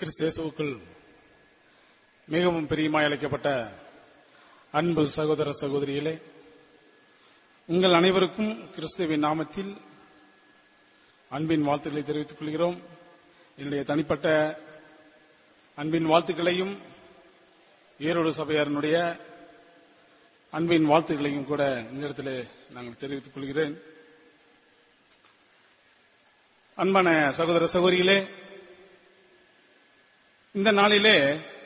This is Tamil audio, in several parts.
கிறிஸ்து இயேசுவுக்குள் மிகவும் பிரியமாய் அழைக்கப்பட்ட அன்பு சகோதர சகோதரிகளே உங்கள் அனைவருக்கும் கிறிஸ்துவின் நாமத்தில் அன்பின் வாழ்த்துக்களை தெரிவித்துக் கொள்கிறோம் என்னுடைய தனிப்பட்ட அன்பின் வாழ்த்துக்களையும் ஈரோடு சபையாரனுடைய அன்பின் வாழ்த்துக்களையும் கூட இந்த இடத்துல நாங்கள் தெரிவித்துக் கொள்கிறேன் அன்பான சகோதர சகோதரிகளே இந்த நாளிலே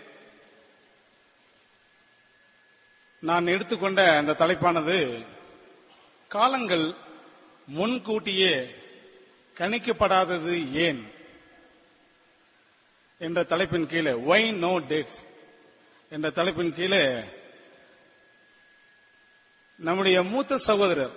நான் எடுத்துக்கொண்ட அந்த தலைப்பானது காலங்கள் முன்கூட்டியே கணிக்கப்படாதது ஏன் என்ற தலைப்பின் கீழே ஒய் நோ டேட்ஸ் என்ற தலைப்பின் கீழே நம்முடைய மூத்த சகோதரர்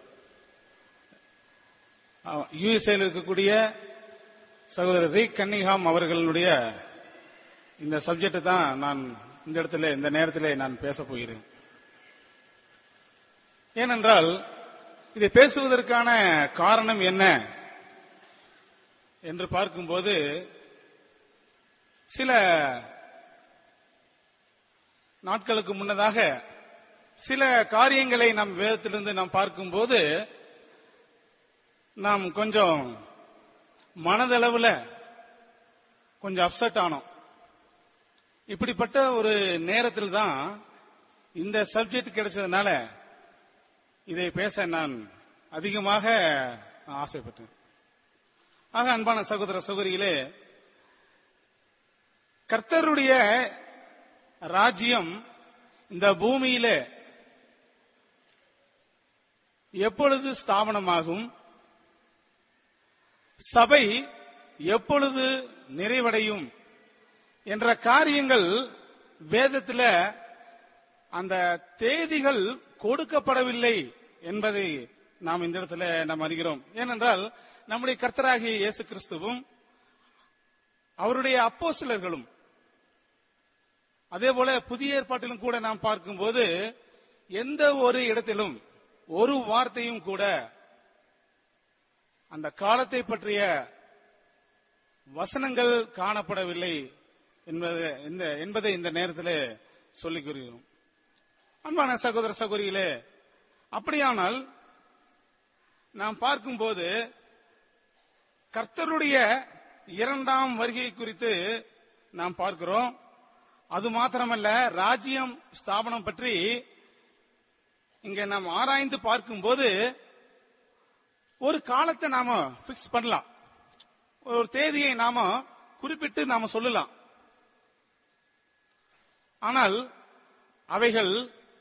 யுஎஸ்ஏல இருக்கக்கூடிய சகோதரர் ரீ கன்னிஹாம் அவர்களுடைய இந்த சப்ஜெக்ட் தான் நான் இந்த இடத்துல இந்த நேரத்தில் நான் பேச போகிறேன் ஏனென்றால் இதை பேசுவதற்கான காரணம் என்ன என்று பார்க்கும்போது சில நாட்களுக்கு முன்னதாக சில காரியங்களை நம் வேதத்திலிருந்து நாம் பார்க்கும்போது நாம் கொஞ்சம் மனதளவுல கொஞ்சம் அப்செட் ஆனோம் இப்படிப்பட்ட ஒரு நேரத்தில் தான் இந்த சப்ஜெக்ட் கிடைச்சதுனால இதை பேச நான் அதிகமாக ஆசைப்பட்டேன் ஆக அன்பான சகோதர சகோதரிகளே கர்த்தருடைய ராஜ்யம் இந்த பூமியில எப்பொழுது ஸ்தாபனமாகும் சபை எப்பொழுது நிறைவடையும் என்ற காரியங்கள் வேதத்தில் அந்த தேதிகள் கொடுக்கப்படவில்லை என்பதை நாம் இந்த இடத்துல நாம் அறிகிறோம் ஏனென்றால் நம்முடைய கர்த்தராகிய இயேசு கிறிஸ்துவும் அவருடைய அப்போ சிலர்களும் அதே போல புதிய ஏற்பாட்டிலும் கூட நாம் பார்க்கும்போது எந்த ஒரு இடத்திலும் ஒரு வார்த்தையும் கூட அந்த காலத்தை பற்றிய வசனங்கள் காணப்படவில்லை என்பது இந்த என்பதை இந்த நேரத்தில் சொல்லிக் கூறுகிறோம் அன்பான சகோதர சகோதரிகளே அப்படியானால் நாம் பார்க்கும்போது கர்த்தருடைய இரண்டாம் வருகை குறித்து நாம் பார்க்கிறோம் அது மாத்திரமல்ல ராஜ்யம் ஸ்தாபனம் பற்றி இங்க நாம் ஆராய்ந்து பார்க்கும்போது ஒரு காலத்தை நாம பிக்ஸ் பண்ணலாம் ஒரு தேதியை நாம குறிப்பிட்டு நாம சொல்லலாம் ஆனால் அவைகள்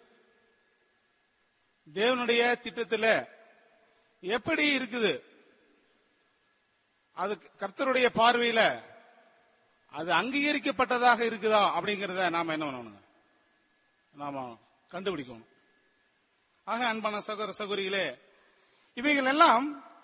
தேவனுடைய திட்டத்தில் எப்படி இருக்குது அது கர்த்தருடைய பார்வையில அது அங்கீகரிக்கப்பட்டதாக இருக்குதா அப்படிங்கறத நாம என்ன பண்ணணும் நாம கண்டுபிடிக்கணும் ஆக அன்பான சகோதர சகோதரிகளே இவைகள் எல்லாம்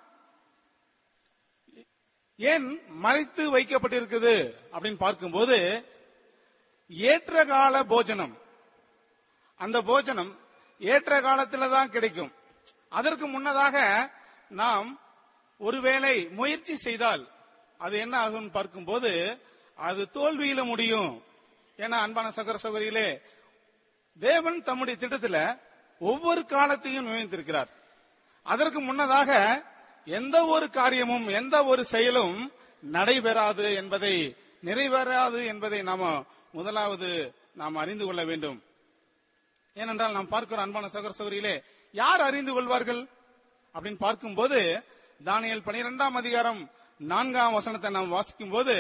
ஏன் மறைத்து வைக்கப்பட்டிருக்குது அப்படின்னு பார்க்கும்போது ஏற்ற கால போஜனம் அந்த போஜனம் ஏற்ற காலத்தில் தான் கிடைக்கும் அதற்கு முன்னதாக நாம் ஒருவேளை முயற்சி செய்தால் அது என்ன ஆகும் பார்க்கும்போது அது தோல்வியில முடியும் ஏன்னா அன்பான சகர சகோதரிகளே தேவன் தம்முடைய திட்டத்தில் ஒவ்வொரு காலத்தையும் நியமித்திருக்கிறார் அதற்கு முன்னதாக எந்த ஒரு காரியமும் எந்த ஒரு செயலும் நடைபெறாது என்பதை நிறைவேறாது என்பதை நாம முதலாவது நாம் அறிந்து கொள்ள வேண்டும் ஏனென்றால் நாம் பார்க்கிறோம் அன்பான சகர சகரியிலே யார் அறிந்து கொள்வார்கள் அப்படின்னு பார்க்கும்போது தானியல் பனிரெண்டாம் அதிகாரம் நான்காம் வசனத்தை நாம் வாசிக்கும் போது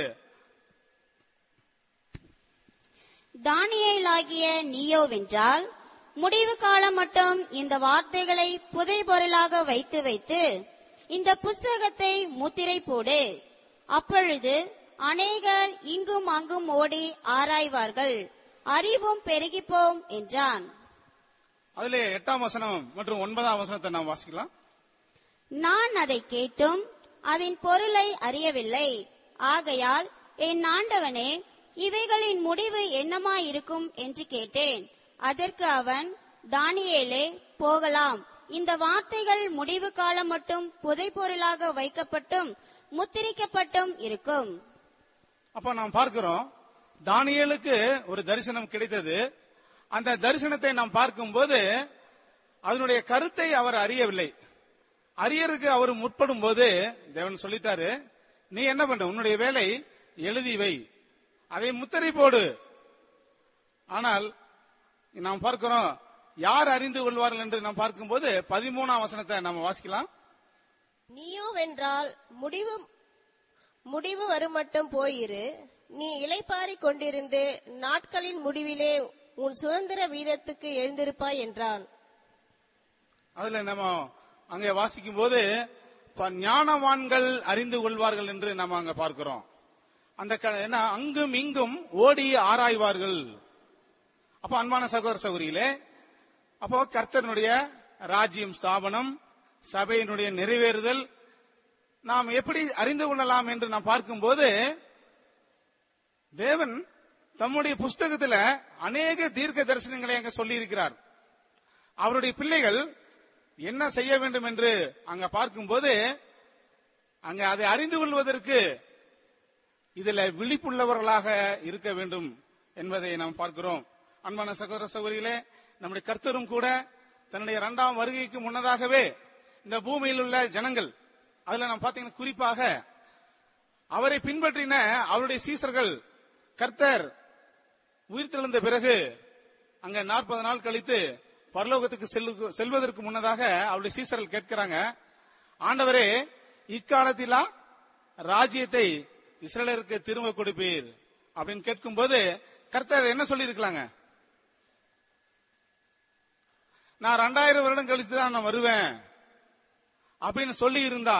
தானியேலாகிய நீயோவென்றால் முடிவு காலம் மட்டும் இந்த வார்த்தைகளை புதை பொருளாக வைத்து வைத்து இந்த புஸ்தகத்தை முத்திரை போடு அப்பொழுது அநேகர் இங்கும் அங்கும் ஓடி ஆராய்வார்கள் அறிவும் பெருகிப்போம் என்றான் அதிலே எட்டாம் வசனம் மற்றும் ஒன்பதாம் வசனத்தை நாம் வாசிக்கலாம் நான் அதை கேட்டும் அதன் பொருளை அறியவில்லை ஆகையால் என் ஆண்டவனே இவைகளின் முடிவு என்னமாயிருக்கும் என்று கேட்டேன் அதற்கு அவன் தானியேலே போகலாம் இந்த வார்த்தைகள் முடிவு காலம் மட்டும் புதைப்பொருளாக வைக்கப்பட்டும் முத்திரிக்கப்பட்டும் இருக்கும் அப்ப நாம் பார்க்கிறோம் தானியேலுக்கு ஒரு தரிசனம் கிடைத்தது அந்த தரிசனத்தை நாம் பார்க்கும்போது அதனுடைய கருத்தை அவர் அறியவில்லை அறியறதுக்கு அவர் முற்படும் போது தேவன் சொல்லிட்டாரு நீ என்ன பண்ற உன்னுடைய வேலை எழுதி வை அதை முத்திரை போடு ஆனால் நாம் பார்க்கிறோம் யார் அறிந்து கொள்வார்கள் என்று நாம் பார்க்கும்போது பதிமூணாம் வசனத்தை நம்ம வாசிக்கலாம் நீயோ வென்றால் முடிவு முடிவு வருமட்டும் போயிரு நீ இளைப்பாறிக் கொண்டிருந்து நாட்களின் முடிவிலே உன் சுதந்திர வீதத்துக்கு எழுந்திருப்பாய் என்றான் அதுல நம்ம அங்கே வாசிக்கும் போது ப- ஞானவான்கள் அறிந்து கொள்வார்கள் என்று நம்ம அங்க பார்க்கிறோம் அந்த க- ஏன்னா அங்கும் இங்கும் ஓடி ஆராய்வார்கள் அப்ப அன்பான சகோதர சகோதரிகளே அப்போ கர்த்தனுடைய ராஜ்யம் ஸ்தாபனம் சபையினுடைய நிறைவேறுதல் நாம் எப்படி அறிந்து கொள்ளலாம் என்று நாம் பார்க்கும்போது தேவன் தம்முடைய புஸ்தகத்துல அநேக தீர்க்க தரிசனங்களை அங்க சொல்லி இருக்கிறார் அவருடைய பிள்ளைகள் என்ன செய்ய வேண்டும் என்று அங்க பார்க்கும்போது அங்க அதை அறிந்து கொள்வதற்கு இதுல விழிப்புள்ளவர்களாக இருக்க வேண்டும் என்பதை நாம் பார்க்கிறோம் அன்பான சகோதர சகோதரிகளே நம்முடைய கர்த்தரும் கூட தன்னுடைய இரண்டாம் வருகைக்கு முன்னதாகவே இந்த பூமியில் உள்ள ஜனங்கள் அதுல நாம் பாத்தீங்கன்னா குறிப்பாக அவரை பின்பற்றின அவருடைய சீசர்கள் கர்த்தர் உயிர்த்தெழுந்த பிறகு அங்க நாற்பது நாள் கழித்து பரலோகத்துக்கு செல்லு- செல்வதற்கு முன்னதாக அவருடைய சீசர்கள் கேட்கிறாங்க ஆண்டவரே இக்காலத்திலா ராஜ்யத்தை இஸ்ரேலருக்கு திரும்ப கொடுப்பீர் அப்படின்னு கேட்கும்போது கர்த்தர் என்ன சொல்லி இருக்கலாங்க நான் ரெண்டாயிரம் வருடம் கழித்து தான் நான் வருவேன் அப்படின்னு சொல்லி இருந்தா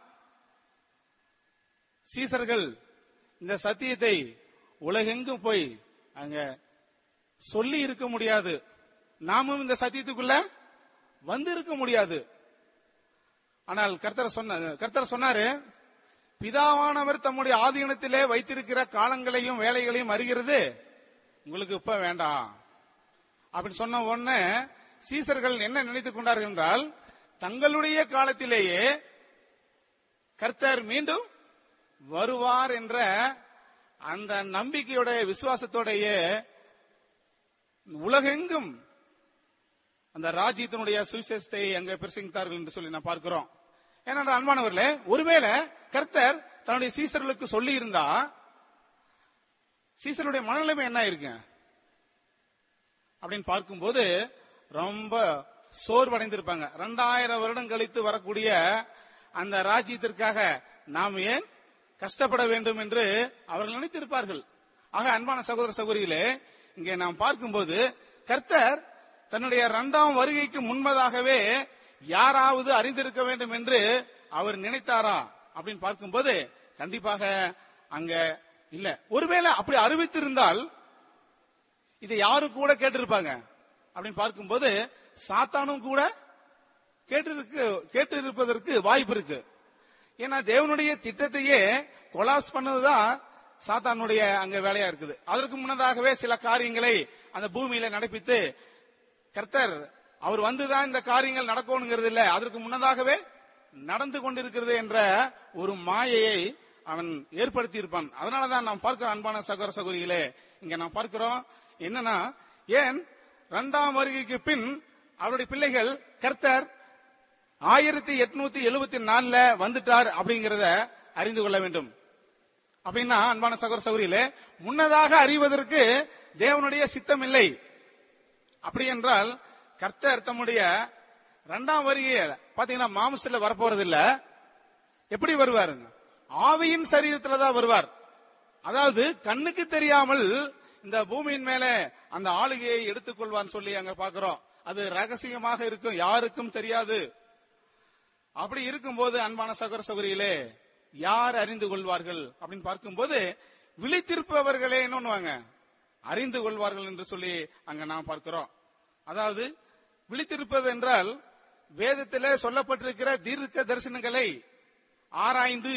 சீசர்கள் இந்த சத்தியத்தை உலகெங்கும் போய் அங்க சொல்லி இருக்க முடியாது நாமும் இந்த சத்தியத்துக்குள்ள வந்து இருக்க முடியாது ஆனால் கர்த்தர் சொன்ன கர்த்தர் சொன்னாரு பிதாவானவர் தம்முடைய ஆதீனத்திலே வைத்திருக்கிற காலங்களையும் வேலைகளையும் அறிகிறது உங்களுக்கு இப்ப வேண்டாம் அப்படின்னு சொன்ன உடனே சீசர்கள் என்ன நினைத்துக் கொண்டார்கள் என்றால் தங்களுடைய காலத்திலேயே கர்த்தர் மீண்டும் வருவார் என்ற அந்த நம்பிக்கையோட விசுவாசத்தோடைய உலகெங்கும் அந்த ராஜ்யத்தினுடைய சுவிசேஷத்தை அங்க பிரசங்கித்தார்கள் என்று சொல்லி நான் பார்க்கிறோம் ஏனென்றால் அன்பானவர்களே ஒருவேளை கர்த்தர் தன்னுடைய சீசர்களுக்கு சொல்லி இருந்தா சீசருடைய மனநிலைமை என்ன இருக்கு அப்படின்னு பார்க்கும்போது ரொம்ப சோர்வடைந்திருப்பாங்க ரெண்டாயிரம் வருடம் கழித்து வரக்கூடிய அந்த ராஜ்யத்திற்காக நாம் ஏன் கஷ்டப்பட வேண்டும் என்று அவர்கள் நினைத்திருப்பார்கள் ஆக அன்பான சகோதர சகோதரிகளே இங்கே நாம் பார்க்கும்போது கர்த்தர் தன்னுடைய இரண்டாம் வருகைக்கு முன்பதாகவே யாராவது அறிந்திருக்க வேண்டும் என்று அவர் நினைத்தாரா அப்படின்னு பார்க்கும்போது கண்டிப்பாக அங்க இல்ல ஒருவேளை அப்படி அறிவித்திருந்தால் இதை யாரு கூட கேட்டிருப்பாங்க அப்படின்னு பார்க்கும்போது சாத்தானும் கூட கேட்டிருக்கு கேட்டிருப்பதற்கு வாய்ப்பு இருக்கு ஏன்னா தேவனுடைய திட்டத்தையே கொலாப்ஸ் பண்ணதுதான் சாத்தானுடைய அங்க வேலையா இருக்குது அதற்கு முன்னதாகவே சில காரியங்களை அந்த பூமியில நடப்பித்து கர்த்தர் அவர் வந்துதான் இந்த காரியங்கள் நடக்கணுங்கிறது இல்ல அதற்கு முன்னதாகவே நடந்து கொண்டிருக்கிறது என்ற ஒரு மாயையை அவன் ஏற்படுத்தி இருப்பான் அதனாலதான் நாம் பார்க்கிறோம் அன்பான சகோதர சகோதரிகளே இங்க நாம் பார்க்கிறோம் என்னன்னா ஏன் இரண்டாம் வருகைக்கு பின் அவருடைய பிள்ளைகள் கர்த்தர் ஆயிரத்தி எட்நூத்தி எழுபத்தி நாலுல வந்துட்டார் அப்படிங்கறத அறிந்து கொள்ள வேண்டும் அப்படின்னா அன்பான சகோதர சகோதரிகளே முன்னதாக அறிவதற்கு தேவனுடைய சித்தம் இல்லை அப்படி என்றால் கர்த்தர் தம்முடைய இரண்டாம் வருகைய பாத்தீங்கன்னா மாம்சத்துல வரப்போறது இல்ல எப்படி வருவாருங்க ஆவியின் சரீரத்துல தான் வருவார் அதாவது கண்ணுக்கு தெரியாமல் இந்த பூமியின் மேல அந்த ஆளுகையை எடுத்துக்கொள்வான்னு சொல்லி அங்க பாக்குறோம் அது ரகசியமாக இருக்கும் யாருக்கும் தெரியாது அப்படி இருக்கும்போது அன்பான சகோதர சகோதரிகளே யார் அறிந்து கொள்வார்கள் அப்படின்னு பார்க்கும்போது விழித்திருப்பவர்களே என்ன பண்ணுவாங்க அறிந்து கொள்வார்கள் என்று சொல்லி அங்க நாம் பார்க்கிறோம் அதாவது விழித்திருப்பது என்றால் வேதத்திலே சொல்லப்பட்டிருக்கிற தீர்க்க தரிசனங்களை ஆராய்ந்து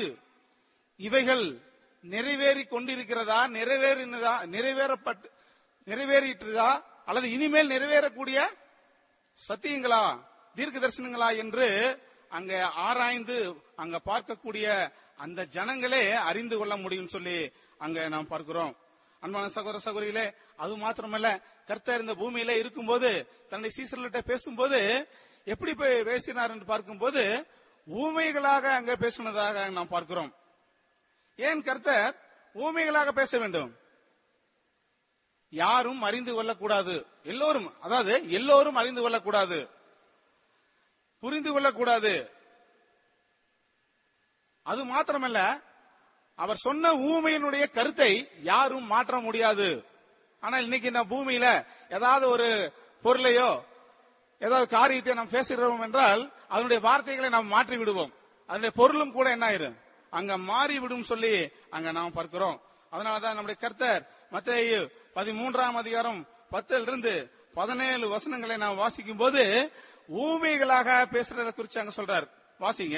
இவைகள் நிறைவேறி கொண்டிருக்கிறதா நிறைவேறினதா நிறைவேறப்பட்டு நிறைவேறிட்டுதா அல்லது இனிமேல் நிறைவேறக்கூடிய சத்தியங்களா தீர்க்க தரிசனங்களா என்று அங்க ஆராய்ந்து அங்க பார்க்கக்கூடிய அந்த ஜனங்களே அறிந்து கொள்ள முடியும் சொல்லி அங்க நாம் பார்க்கிறோம் அன்பான சகோதர சகோதரிகளே அது மாத்திரமல்ல கர்த்தர் இந்த பூமியில இருக்கும்போது தன்னுடைய சீசர்கிட்ட பேசும்போது எப்படி போய் பேசினார் என்று பார்க்கும்போது ஊமைகளாக அங்க பேசினதாக நாம் பார்க்கிறோம் ஏன் கர்த்தர் ஊமைகளாக பேச வேண்டும் யாரும் அறிந்து கொள்ளக்கூடாது எல்லோரும் அதாவது எல்லோரும் அறிந்து கொள்ளக்கூடாது புரிந்து கொள்ளக்கூடாது அது மாத்திரமல்ல அவர் சொன்ன ஊமையினுடைய கருத்தை யாரும் மாற்ற முடியாது ஆனால் இன்னைக்கு இந்த பூமியில ஏதாவது ஒரு பொருளையோ ஏதாவது காரியத்தை நாம் பேசுகிறோம் என்றால் அதனுடைய வார்த்தைகளை நாம் மாற்றி விடுவோம் அதனுடைய பொருளும் கூட என்ன ஆயிரும் அங்க மாறிவிடும் சொல்லி அங்க நாம் பார்க்கிறோம் அதனாலதான் நம்முடைய கர்த்தர் மத்திய பதிமூன்றாம் அதிகாரம் பத்தில் இருந்து பதினேழு வசனங்களை நாம் வாசிக்கும் போது ஊமைகளாக பேசுறதை குறித்து அங்க சொல்றார் வாசிங்க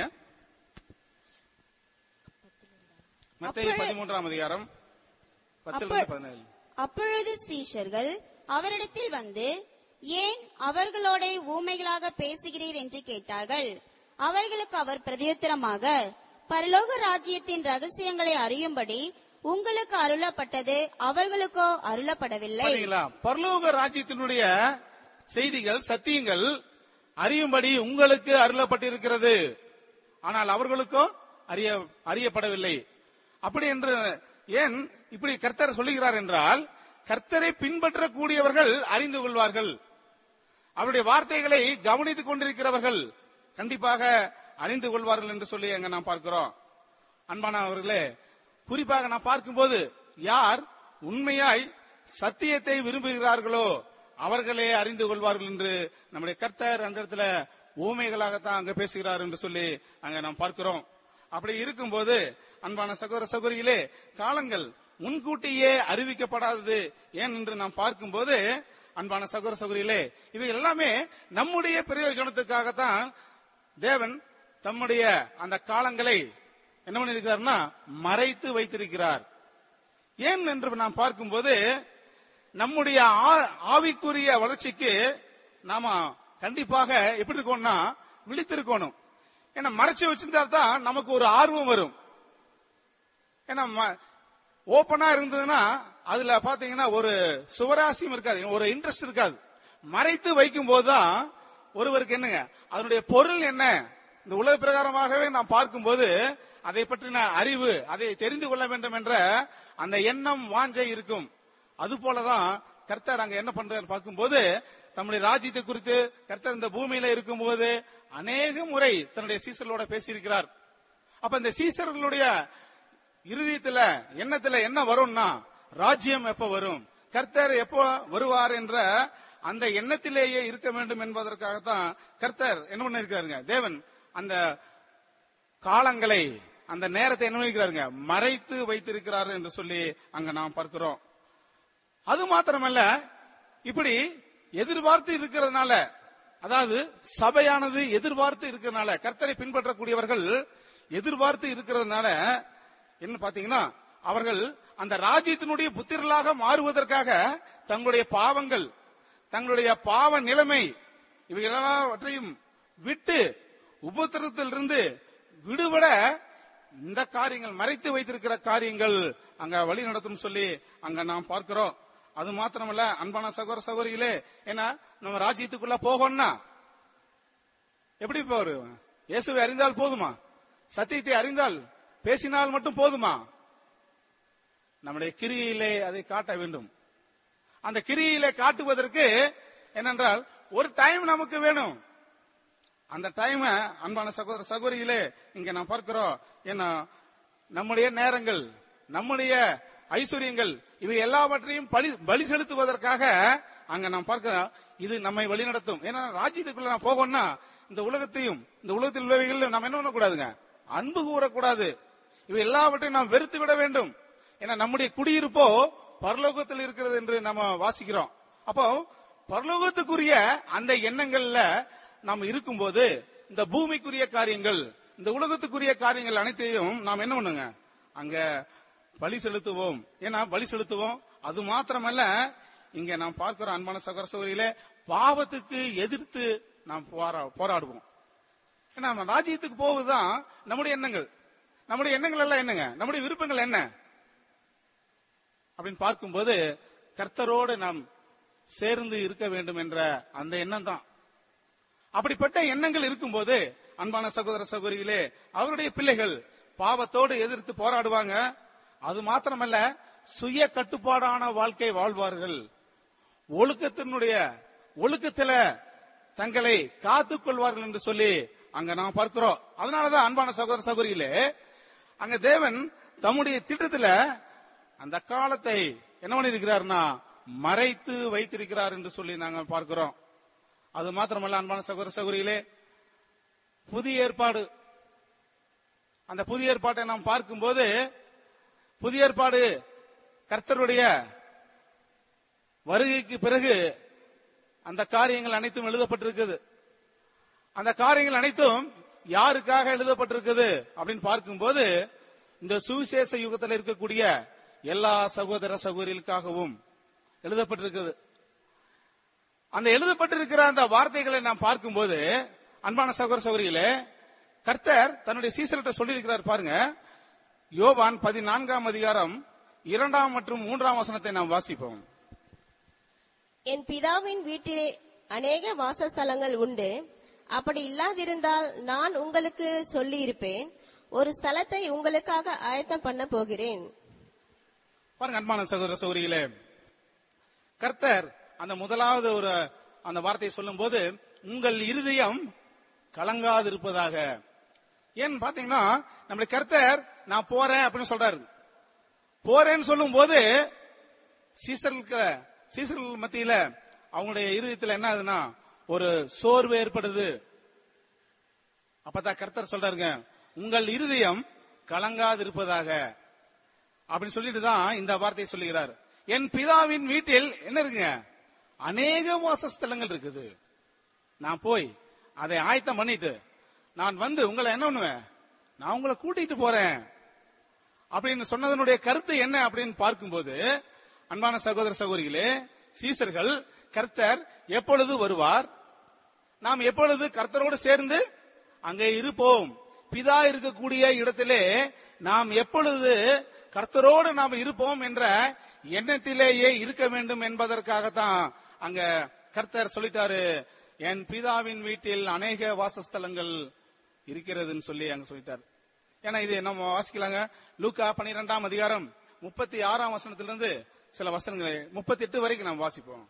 மத்திய அப்பொழுது- பதிமூன்றாம் அதிகாரம் பத்திலிருந்து பதினேழு அப்பொழுது சீஷர்கள் அவரிடத்தில் வந்து ஏன் அவர்களோட ஊமைகளாக பேசுகிறீர் என்று கேட்டார்கள் அவர்களுக்கு அவர் பிரதியுத்தரமாக பரலோக ராஜ்யத்தின் ரகசியங்களை அறியும்படி உங்களுக்கு அருளப்பட்டது அவர்களுக்கோ அருளப்படவில்லை பாத்தீங்களா பரலோக ராஜ்யத்தினுடைய செய்திகள் சத்தியங்கள் அறியும்படி உங்களுக்கு அருளப்பட்டிருக்கிறது ஆனால் அவர்களுக்கோ அறிய அறியப்படவில்லை அப்படி என்று ஏன் இப்படி கர்த்தர் சொல்லுகிறார் என்றால் கர்த்தரை பின்பற்றக்கூடியவர்கள் அறிந்து கொள்வார்கள் அவருடைய வார்த்தைகளை கவனித்துக் கொண்டிருக்கிறவர்கள் கண்டிப்பாக அறிந்து கொள்வார்கள் என்று சொல்லி அங்க நாம் பார்க்கிறோம் அன்பானவர்களே குறிப்பாக நான் பார்க்கும்போது யார் உண்மையாய் சத்தியத்தை விரும்புகிறார்களோ அவர்களே அறிந்து கொள்வார்கள் என்று நம்முடைய கர்த்தர் அந்த இடத்துல ஊமைகளாகத்தான் அங்க பேசுகிறார் என்று சொல்லி அங்க நாம் பார்க்கிறோம் அப்படி இருக்கும்போது அன்பான சகோதர சகோதரிகளே காலங்கள் முன்கூட்டியே அறிவிக்கப்படாதது ஏன் என்று நாம் பார்க்கும்போது அன்பான சகோதர சகோதரிகளே இவை எல்லாமே நம்முடைய பிரயோஜனத்துக்காகத்தான் தேவன் தம்முடைய அந்த காலங்களை என்ன பண்ணிருக்கிறார்னா மறைத்து வைத்திருக்கிறார் ஏன் என்று நாம் பார்க்கும்போது நம்முடைய ஆ- ஆவிக்குரிய வளர்ச்சிக்கு நாம கண்டிப்பாக எப்படி இருக்கோம்னா விழித்திருக்கணும் ஏன்னா மறைச்சு வச்சிருந்தா தான் நமக்கு ஒரு ஆர்வம் வரும் ஏன்னா ஓப்பனா இருந்ததுன்னா அதுல பாத்தீங்கன்னா ஒரு சுவராசியம் இருக்காது ஒரு இன்ட்ரெஸ்ட் இருக்காது மறைத்து வைக்கும் போதுதான் ஒருவருக்கு என்னங்க அதனுடைய பொருள் என்ன இந்த உலக பிரகாரமாகவே நாம் பார்க்கும்போது அதை பற்றின அறிவு அதை தெரிந்து கொள்ள வேண்டும் என்ற அந்த எண்ணம் வாஞ்சை இருக்கும் அது போலதான் கர்த்தர் அங்க என்ன பண்றாரு பார்க்கும்போது தம்முடைய ராஜ்யத்தை குறித்து கர்த்தர் இந்த பூமியில இருக்கும்போது அநேக முறை தன்னுடைய சீசர்களோட பேசியிருக்கிறார் அப்ப இந்த சீசர்களுடைய இருதயத்துல எண்ணத்துல என்ன வரும்னா ராஜ்யம் எப்ப வரும் கர்த்தர் எப்போ வருவார் என்ற அந்த எண்ணத்திலேயே இருக்க வேண்டும் என்பதற்காகத்தான் கர்த்தர் என்ன பண்ணிருக்காருங்க தேவன் அந்த காலங்களை அந்த நேரத்தை என்ன பண்ணிருக்கிறாருங்க மறைத்து வைத்திருக்கிறார் என்று சொல்லி அங்க நாம் பார்க்கிறோம் அது மாத்திரமல்ல இப்படி எதிர்பார்த்து இருக்கிறதுனால அதாவது சபையானது எதிர்பார்த்து இருக்கிறதுனால கர்த்தரை பின்பற்றக்கூடியவர்கள் எதிர்பார்த்து இருக்கிறதுனால என்ன பாத்தீங்கன்னா அவர்கள் அந்த ராஜ்யத்தினுடைய புத்திரர்களாக மாறுவதற்காக தங்களுடைய பாவங்கள் தங்களுடைய பாவ நிலைமை இவை எல்லாவற்றையும் விட்டு உபத்திரத்திலிருந்து விடுபட இந்த காரியங்கள் மறைத்து வைத்திருக்கிற காரியங்கள் அங்க வழி நடத்தும் சொல்லி அங்க நாம் பார்க்கிறோம் அது மாத்திரமல்ல அன்பான சகோதர சகோதரிகளே ஏன்னா நம்ம ராஜ்யத்துக்குள்ள போகணும்னா எப்படி போரு இயேசுவை அறிந்தால் போதுமா சத்தியத்தை அறிந்தால் பேசினால் மட்டும் போதுமா நம்முடைய கிரியிலே அதை காட்ட வேண்டும் அந்த கிரியிலே காட்டுவதற்கு என்னென்றால் ஒரு டைம் நமக்கு வேணும் அந்த டைம் அன்பான சகோதர சகோதரிகளே இங்க நான் பார்க்கிறோம் ஏன்னா நம்முடைய நேரங்கள் நம்முடைய ஐஸ்வர்யங்கள் இவை எல்லாவற்றையும் பலி பலி செலுத்துவதற்காக அங்க நாம் பார்க்கிறோம் இது நம்மை வழிநடத்தும் ஏன்னா ராஜ்யத்துக்குள்ள நான் போகணும்னா இந்த உலகத்தையும் இந்த உலகத்தில் உள்ளவைகள் நாம் என்ன பண்ணக்கூடாதுங்க அன்பு கூறக்கூடாது இவை எல்லாவற்றையும் நாம் வெறுத்து விட வேண்டும் ஏன்னா நம்முடைய குடியிருப்போ பரலோகத்தில் இருக்கிறது என்று நம்ம வாசிக்கிறோம் அப்போ பரலோகத்துக்குரிய அந்த எண்ணங்கள்ல நாம் இருக்கும்போது இந்த பூமிக்குரிய காரியங்கள் இந்த உலகத்துக்குரிய காரியங்கள் அனைத்தையும் நாம் என்ன பண்ணுங்க அங்க பலி செலுத்துவோம் ஏன்னா பலி செலுத்துவோம் அது மாத்திரமல்ல இங்க நாம் பார்க்கிறோம் அன்பான சகோதர சகோதரிகளே பாவத்துக்கு எதிர்த்து நாம் போரா- போராடுவோம் ஏன்னா நம்ம ராஜ்யத்துக்கு போவதுதான் நம்முடைய எண்ணங்கள் நம்முடைய எண்ணங்கள் எல்லாம் என்னங்க நம்முடைய விருப்பங்கள் என்ன அப்படின்னு பார்க்கும்போது கர்த்தரோடு நாம் சேர்ந்து இருக்க வேண்டும் என்ற அந்த எண்ணம் தான் அப்படிப்பட்ட எண்ணங்கள் இருக்கும்போது அன்பான சகோதர சகோதரிகளே அவருடைய பிள்ளைகள் பாவத்தோடு எதிர்த்து போராடுவாங்க அது மாத்திரமல்ல சுய கட்டுப்பாடான வாழ்க்கை வாழ்வார்கள் ஒழுக்கத்தினுடைய ஒழுக்கத்தில தங்களை காத்துக் கொள்வார்கள் என்று சொல்லி அங்க நாம் பார்க்கிறோம் அதனாலதான் அன்பான சகோதர சகோதரிகளே அங்க தேவன் தம்முடைய திட்டத்துல அந்த காலத்தை என்ன பண்ணிருக்கிறார்னா மறைத்து வைத்திருக்கிறார் என்று சொல்லி நாங்கள் பார்க்கிறோம் அது மாத்திரமல்ல அன்பான சகோதர சகோதரிகளே புதிய ஏற்பாடு அந்த புதிய ஏற்பாட்டை நாம் பார்க்கும்போது புதிய ஏற்பாடு கர்த்தருடைய வருகைக்கு பிறகு அந்த காரியங்கள் அனைத்தும் எழுதப்பட்டிருக்குது அந்த காரியங்கள் அனைத்தும் யாருக்காக எழுதப்பட்டிருக்குது அப்படின்னு பார்க்கும்போது இந்த சுவிசேஷ யுகத்தில் இருக்கக்கூடிய எல்லா சகோதர சகோதரிகளுக்காகவும் எழுதப்பட்டிருக்குது அந்த எழுதப்பட்டிருக்கிற அந்த வார்த்தைகளை நாம் பார்க்கும்போது அன்பான சகோதர சகோதரிகளே கர்த்தர் தன்னுடைய சீசர்கிட்ட சொல்லியிருக்கிறார் பாருங்க யோவான் பதினான்காம் அதிகாரம் இரண்டாம் மற்றும் மூன்றாம் வசனத்தை நாம் வாசிப்போம் என் பிதாவின் வீட்டிலே அநேக வாசஸ்தலங்கள் உண்டு அப்படி இல்லாதிருந்தால் நான் உங்களுக்கு சொல்லி இருப்பேன் ஒரு ஸ்தலத்தை உங்களுக்காக ஆயத்தம் பண்ண போகிறேன் பாருங்க அன்பான சகோதர சகோதரிகளே கர்த்தர் அந்த முதலாவது ஒரு அந்த வார்த்தையை சொல்லும்போது உங்கள் இருதயம் கலங்காதிருப்பதாக ஏன் பாத்தீங்கன்னா நம்முடைய கர்த்தர் நான் போறேன் அப்படின்னு சொல்றாரு போறேன்னு சொல்லும் போது சீசர்களுக்கு சீசர்கள் மத்தியில அவங்களுடைய இருதயத்துல என்ன ஆகுதுன்னா ஒரு சோர்வு ஏற்படுது அப்பதான் கர்த்தர் சொல்றாருங்க உங்கள் இருதயம் கலங்காதிருப்பதாக அப்படின்னு சொல்லிட்டு தான் இந்த வார்த்தையை சொல்லுகிறார் என் பிதாவின் வீட்டில் என்ன இருக்குங்க அநேக வாசஸ்தலங்கள் இருக்குது நான் போய் அதை ஆயத்தம் பண்ணிட்டு நான் வந்து உங்களை என்ன பண்ணுவேன் நான் உங்களை கூட்டிட்டு போறேன் அப்படின்னு சொன்னதனுடைய கருத்து என்ன அப்படின்னு பார்க்கும்போது அன்பான சகோதர சகோதரிகளே சீசர்கள் கர்த்தர் எப்பொழுது வருவார் நாம் எப்பொழுது கர்த்தரோடு சேர்ந்து அங்கே இருப்போம் பிதா இருக்கக்கூடிய இடத்திலே நாம் எப்பொழுது கர்த்தரோடு நாம் இருப்போம் என்ற எண்ணத்திலேயே இருக்க வேண்டும் என்பதற்காகத்தான் அங்க கர்த்தர் சொல்லிட்டாரு என் பிதாவின் வீட்டில் அநேக வாசஸ்தலங்கள் இருக்கிறதுன்னு சொல்லி அங்க சொல்லிட்டார் ஏன்னா இது நம்ம வாசிக்கலாங்க லூக்கா பனிரெண்டாம் அதிகாரம் முப்பத்தி ஆறாம் வசனத்திலிருந்து சில வசனங்களை முப்பத்தி எட்டு வரைக்கும் நாம் வாசிப்போம்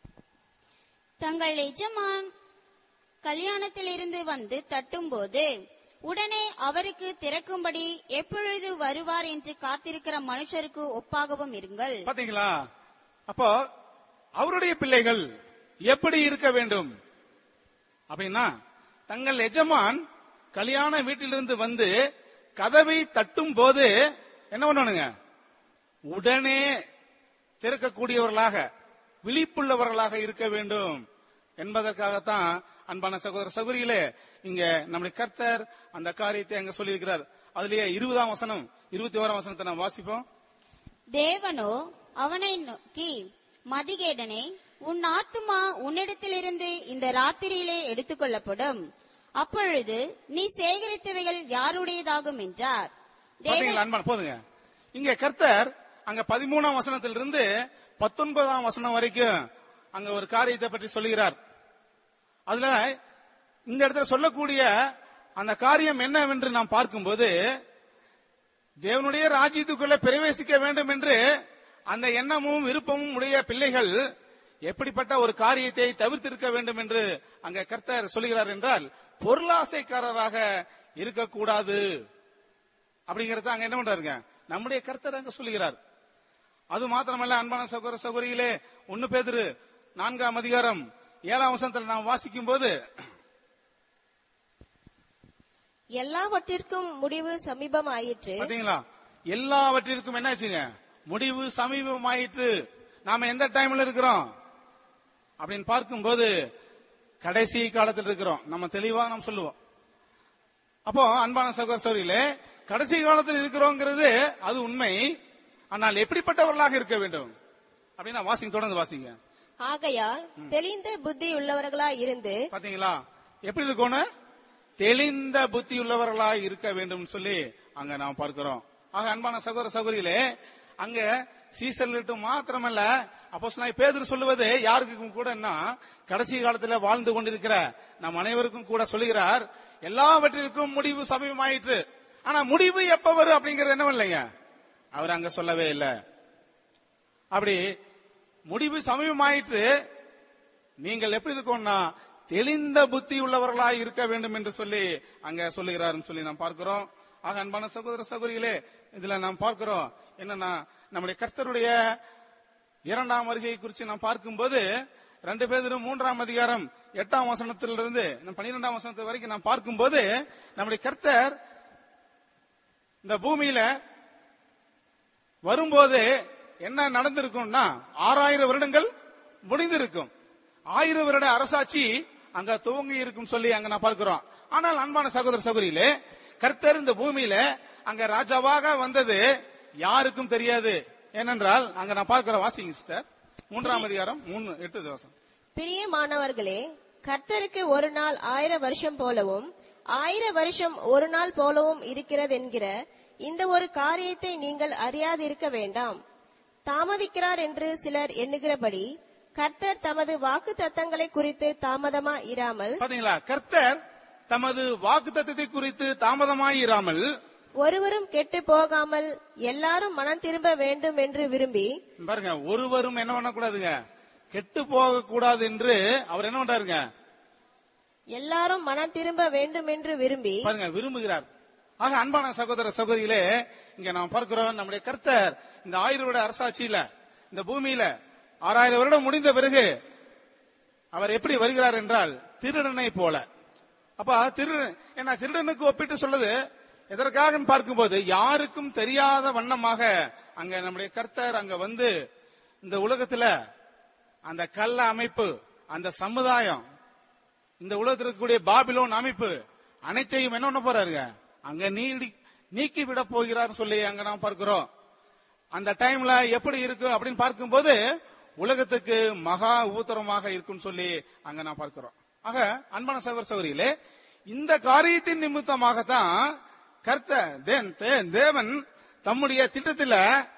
தங்கள் எஜமான் கல்யாணத்திலிருந்து வந்து தட்டும்போது உடனே அவருக்கு திறக்கும்படி எப்பொழுது வருவார் என்று காத்திருக்கிற மனுஷருக்கு ஒப்பாகவும் இருங்கள் பாத்தீங்களா அப்போ அவருடைய பிள்ளைகள் எப்படி இருக்க வேண்டும் அப்படின்னா தங்கள் எஜமான் கல்யாண வீட்டிலிருந்து வந்து கதவை தட்டும் போது என்ன பண்ணணுங்க உடனே திறக்கக்கூடியவர்களாக விழிப்புள்ளவர்களாக இருக்க வேண்டும் என்பதற்காகத்தான் அன்பான சகோதர சகோதரிகளே இங்க நம்முடைய கர்த்தர் அந்த காரியத்தை அங்க சொல்லியிருக்கிறார் அதுலயே இருபதாம் வசனம் இருபத்தி ஓராம் வசனத்தை நாம் வாசிப்போம் தேவனோ அவனை நோக்கி மதிகேடனே உன் ஆத்துமா உன்னிடத்திலிருந்து இந்த ராத்திரியிலே எடுத்துக்கொள்ளப்படும் அப்பொழுது நீ சேகரித்தவைகள் யாருடையதாகும் என்றார் தேவன் பாத்தீங்களா அன்பான போதுங்க இங்க கர்த்தர் அங்க பதிமூணாம் வசனத்திலிருந்து பத்தொன்பதாம் வசனம் வரைக்கும் அங்க ஒரு காரியத்தை பற்றி சொல்லுகிறார் அதுல இந்த இடத்துல சொல்லக்கூடிய அந்த காரியம் என்னவென்று நாம் பார்க்கும்போது தேவனுடைய ராஜ்யத்துக்குள்ள பிரவேசிக்க வேண்டும் என்று அந்த எண்ணமும் விருப்பமும் உடைய பிள்ளைகள் எப்படிப்பட்ட ஒரு காரியத்தை தவிர்த்திருக்க வேண்டும் என்று அங்க கர்த்தர் சொல்லுகிறார் என்றால் பொருளாசைக்காரராக இருக்கக்கூடாது அப்படிங்கறத அங்க என்ன பண்றாருங்க நம்முடைய கர்த்தர் அங்க சொல்லுகிறார் அது மாத்திரமல்ல அன்பான சகோதர சகோதரிகளே ஒன்னு பேதுரு நான்காம் அதிகாரம் ஏழாம் வசனத்தில் நாம் வாசிக்கும் போது எல்லாவற்றிற்கும் முடிவு சமீபமாயிற்று பாத்தீங்களா எல்லாவற்றிற்கும் என்னாச்சுங்க முடிவு சமீபமாயிற்று நாம எந்த டைம்ல இருக்கிறோம் அப்படின்னு பார்க்கும்போது கடைசி காலத்தில் இருக்கிறோம் நம்ம தெளிவா நாம் சொல்லுவோம் அப்போ அன்பான சகோதர சகோதரிகளே கடைசி காலத்தில் இருக்கிறோங்கிறது அது உண்மை ஆனால் எப்படிப்பட்டவர்களாக இருக்க வேண்டும் அப்படின்னா வாசிங்க தொடர்ந்து வாசிங்க ஆகையால் தெளிந்த புத்தி உள்ளவர்களாய் இருந்து பாத்தீங்களா எப்படி இருக்கணும் தெளிந்த புத்தி உள்ளவர்களாய் இருக்க வேண்டும் சொல்லி அங்க நாம் பார்க்கிறோம் ஆக அன்பான சகோதர சகோதரிகளே அங்க சீசர்களுக்கு மாத்திரமல்ல அப்போ பேதர் சொல்லுவது யாருக்கு கூடன்னா கடைசி காலத்துல வாழ்ந்து கொண்டிருக்கிற நம் அனைவருக்கும் கூட சொல்லுகிறார் எல்லாவற்றிற்கும் முடிவு சமயமாயிற்று ஆனா முடிவு எப்ப வரும் அப்படிங்கறது என்ன இல்லைங்க அவர் அங்க சொல்லவே இல்லை அப்படி முடிவு சமயமாயிற்று நீங்கள் எப்படி இருக்கோம்னா தெளிந்த புத்தி உள்ளவர்களாய் இருக்க வேண்டும் என்று சொல்லி அங்க சொல்லுகிறாருன்னு சொல்லி நாம் பார்க்கிறோம் ஆக அன்பான சகோதர சகோதரிகளே இதுல நாம் பார்க்கிறோம் என்னன்னா நம்முடைய கர்த்தருடைய இரண்டாம் வருகை குறித்து நாம் பார்க்கும்போது ரெண்டு பேரும் மூன்றாம் அதிகாரம் எட்டாம் வசனத்திலிருந்து பனிரெண்டாம் வசனத்து வரைக்கும் நாம் பார்க்கும்போது நம்முடைய கர்த்தர் இந்த பூமியில வரும்போது என்ன நடந்திருக்கும்னா ஆறாயிரம் வருடங்கள் முடிந்திருக்கும் ஆயிரம் வருட அரசாட்சி அங்க துவங்கி இருக்கும் சொல்லி அங்க நான் பார்க்கிறோம் ஆனால் அன்பான சகோதர சகோதரியிலே கர்த்தர் இந்த பூமியில அங்க ராஜாவாக வந்தது யாருக்கும் தெரியாது ஏனென்றால் அங்க நான் பார்க்கிறோம் வாசிங்க சிஸ்டர் மூன்றாம் அதிகாரம் மூணு எட்டு திவசம் பிரியமானவர்களே கர்த்தருக்கு ஒரு நாள் ஆயிரம் வருஷம் போலவும் ஆயிரம் வருஷம் ஒரு நாள் போலவும் இருக்கிறது என்கிற இந்த ஒரு காரியத்தை நீங்கள் அறியாதிருக்க வேண்டாம் தாமதிக்கிறார் என்று சிலர் எண்ணுகிறபடி கர்த்தர் தமது வாக்கு தத்தங்களை குறித்து தாமதமா இராமல் பாத்தீங்களா கர்த்தர் தமது வாக்கு குறித்து தாமதமாயிராமல் ஒருவரும் கெட்டு போகாமல் எல்லாரும் மனம் திரும்ப வேண்டும் என்று விரும்பி பாருங்க ஒருவரும் என்ன பண்ணக்கூடாதுங்க கெட்டு போக கூடாது என்று அவர் என்ன பண்றாருங்க எல்லாரும் மனம் திரும்ப வேண்டும் என்று விரும்பி பாருங்க விரும்புகிறார் ஆக அன்பான சகோதர சகோதரிகளே இங்க நாம் பார்க்கிறோம் நம்முடைய கர்த்தர் இந்த ஆயிரம் வருட அரசாட்சியில இந்த பூமியில ஆறாயிரம் வருடம் முடிந்த பிறகு அவர் எப்படி வருகிறார் என்றால் திருடனை போல அப்ப திருடன் என்ன திருடனுக்கு ஒப்பிட்டு சொல்லுது எதற்காக பார்க்கும்போது யாருக்கும் தெரியாத வண்ணமாக அங்க நம்முடைய கர்த்தர் அங்க வந்து இந்த உலகத்துல அந்த கள்ள அமைப்பு அந்த சமுதாயம் இந்த உலகத்தில் இருக்கக்கூடிய பாபிலோன் அமைப்பு அனைத்தையும் என்ன பண்ண போறாருங்க அங்க நீடி நீக்கி விட போகிறார் சொல்லி அங்க நாம் பார்க்கிறோம் அந்த டைம்ல எப்படி இருக்கு அப்படின்னு பார்க்கும்போது உலகத்துக்கு மகா ஊத்தரமாக இருக்கும்னு சொல்லி அங்க நான் பார்க்கிறோம் ஆக அன்பான சகோதர சகோதரிகளே இந்த காரியத்தின் நிமித்தமாகத்தான் கர்த்த தேன் தே- தேவன் தம்முடைய திட்டத்துல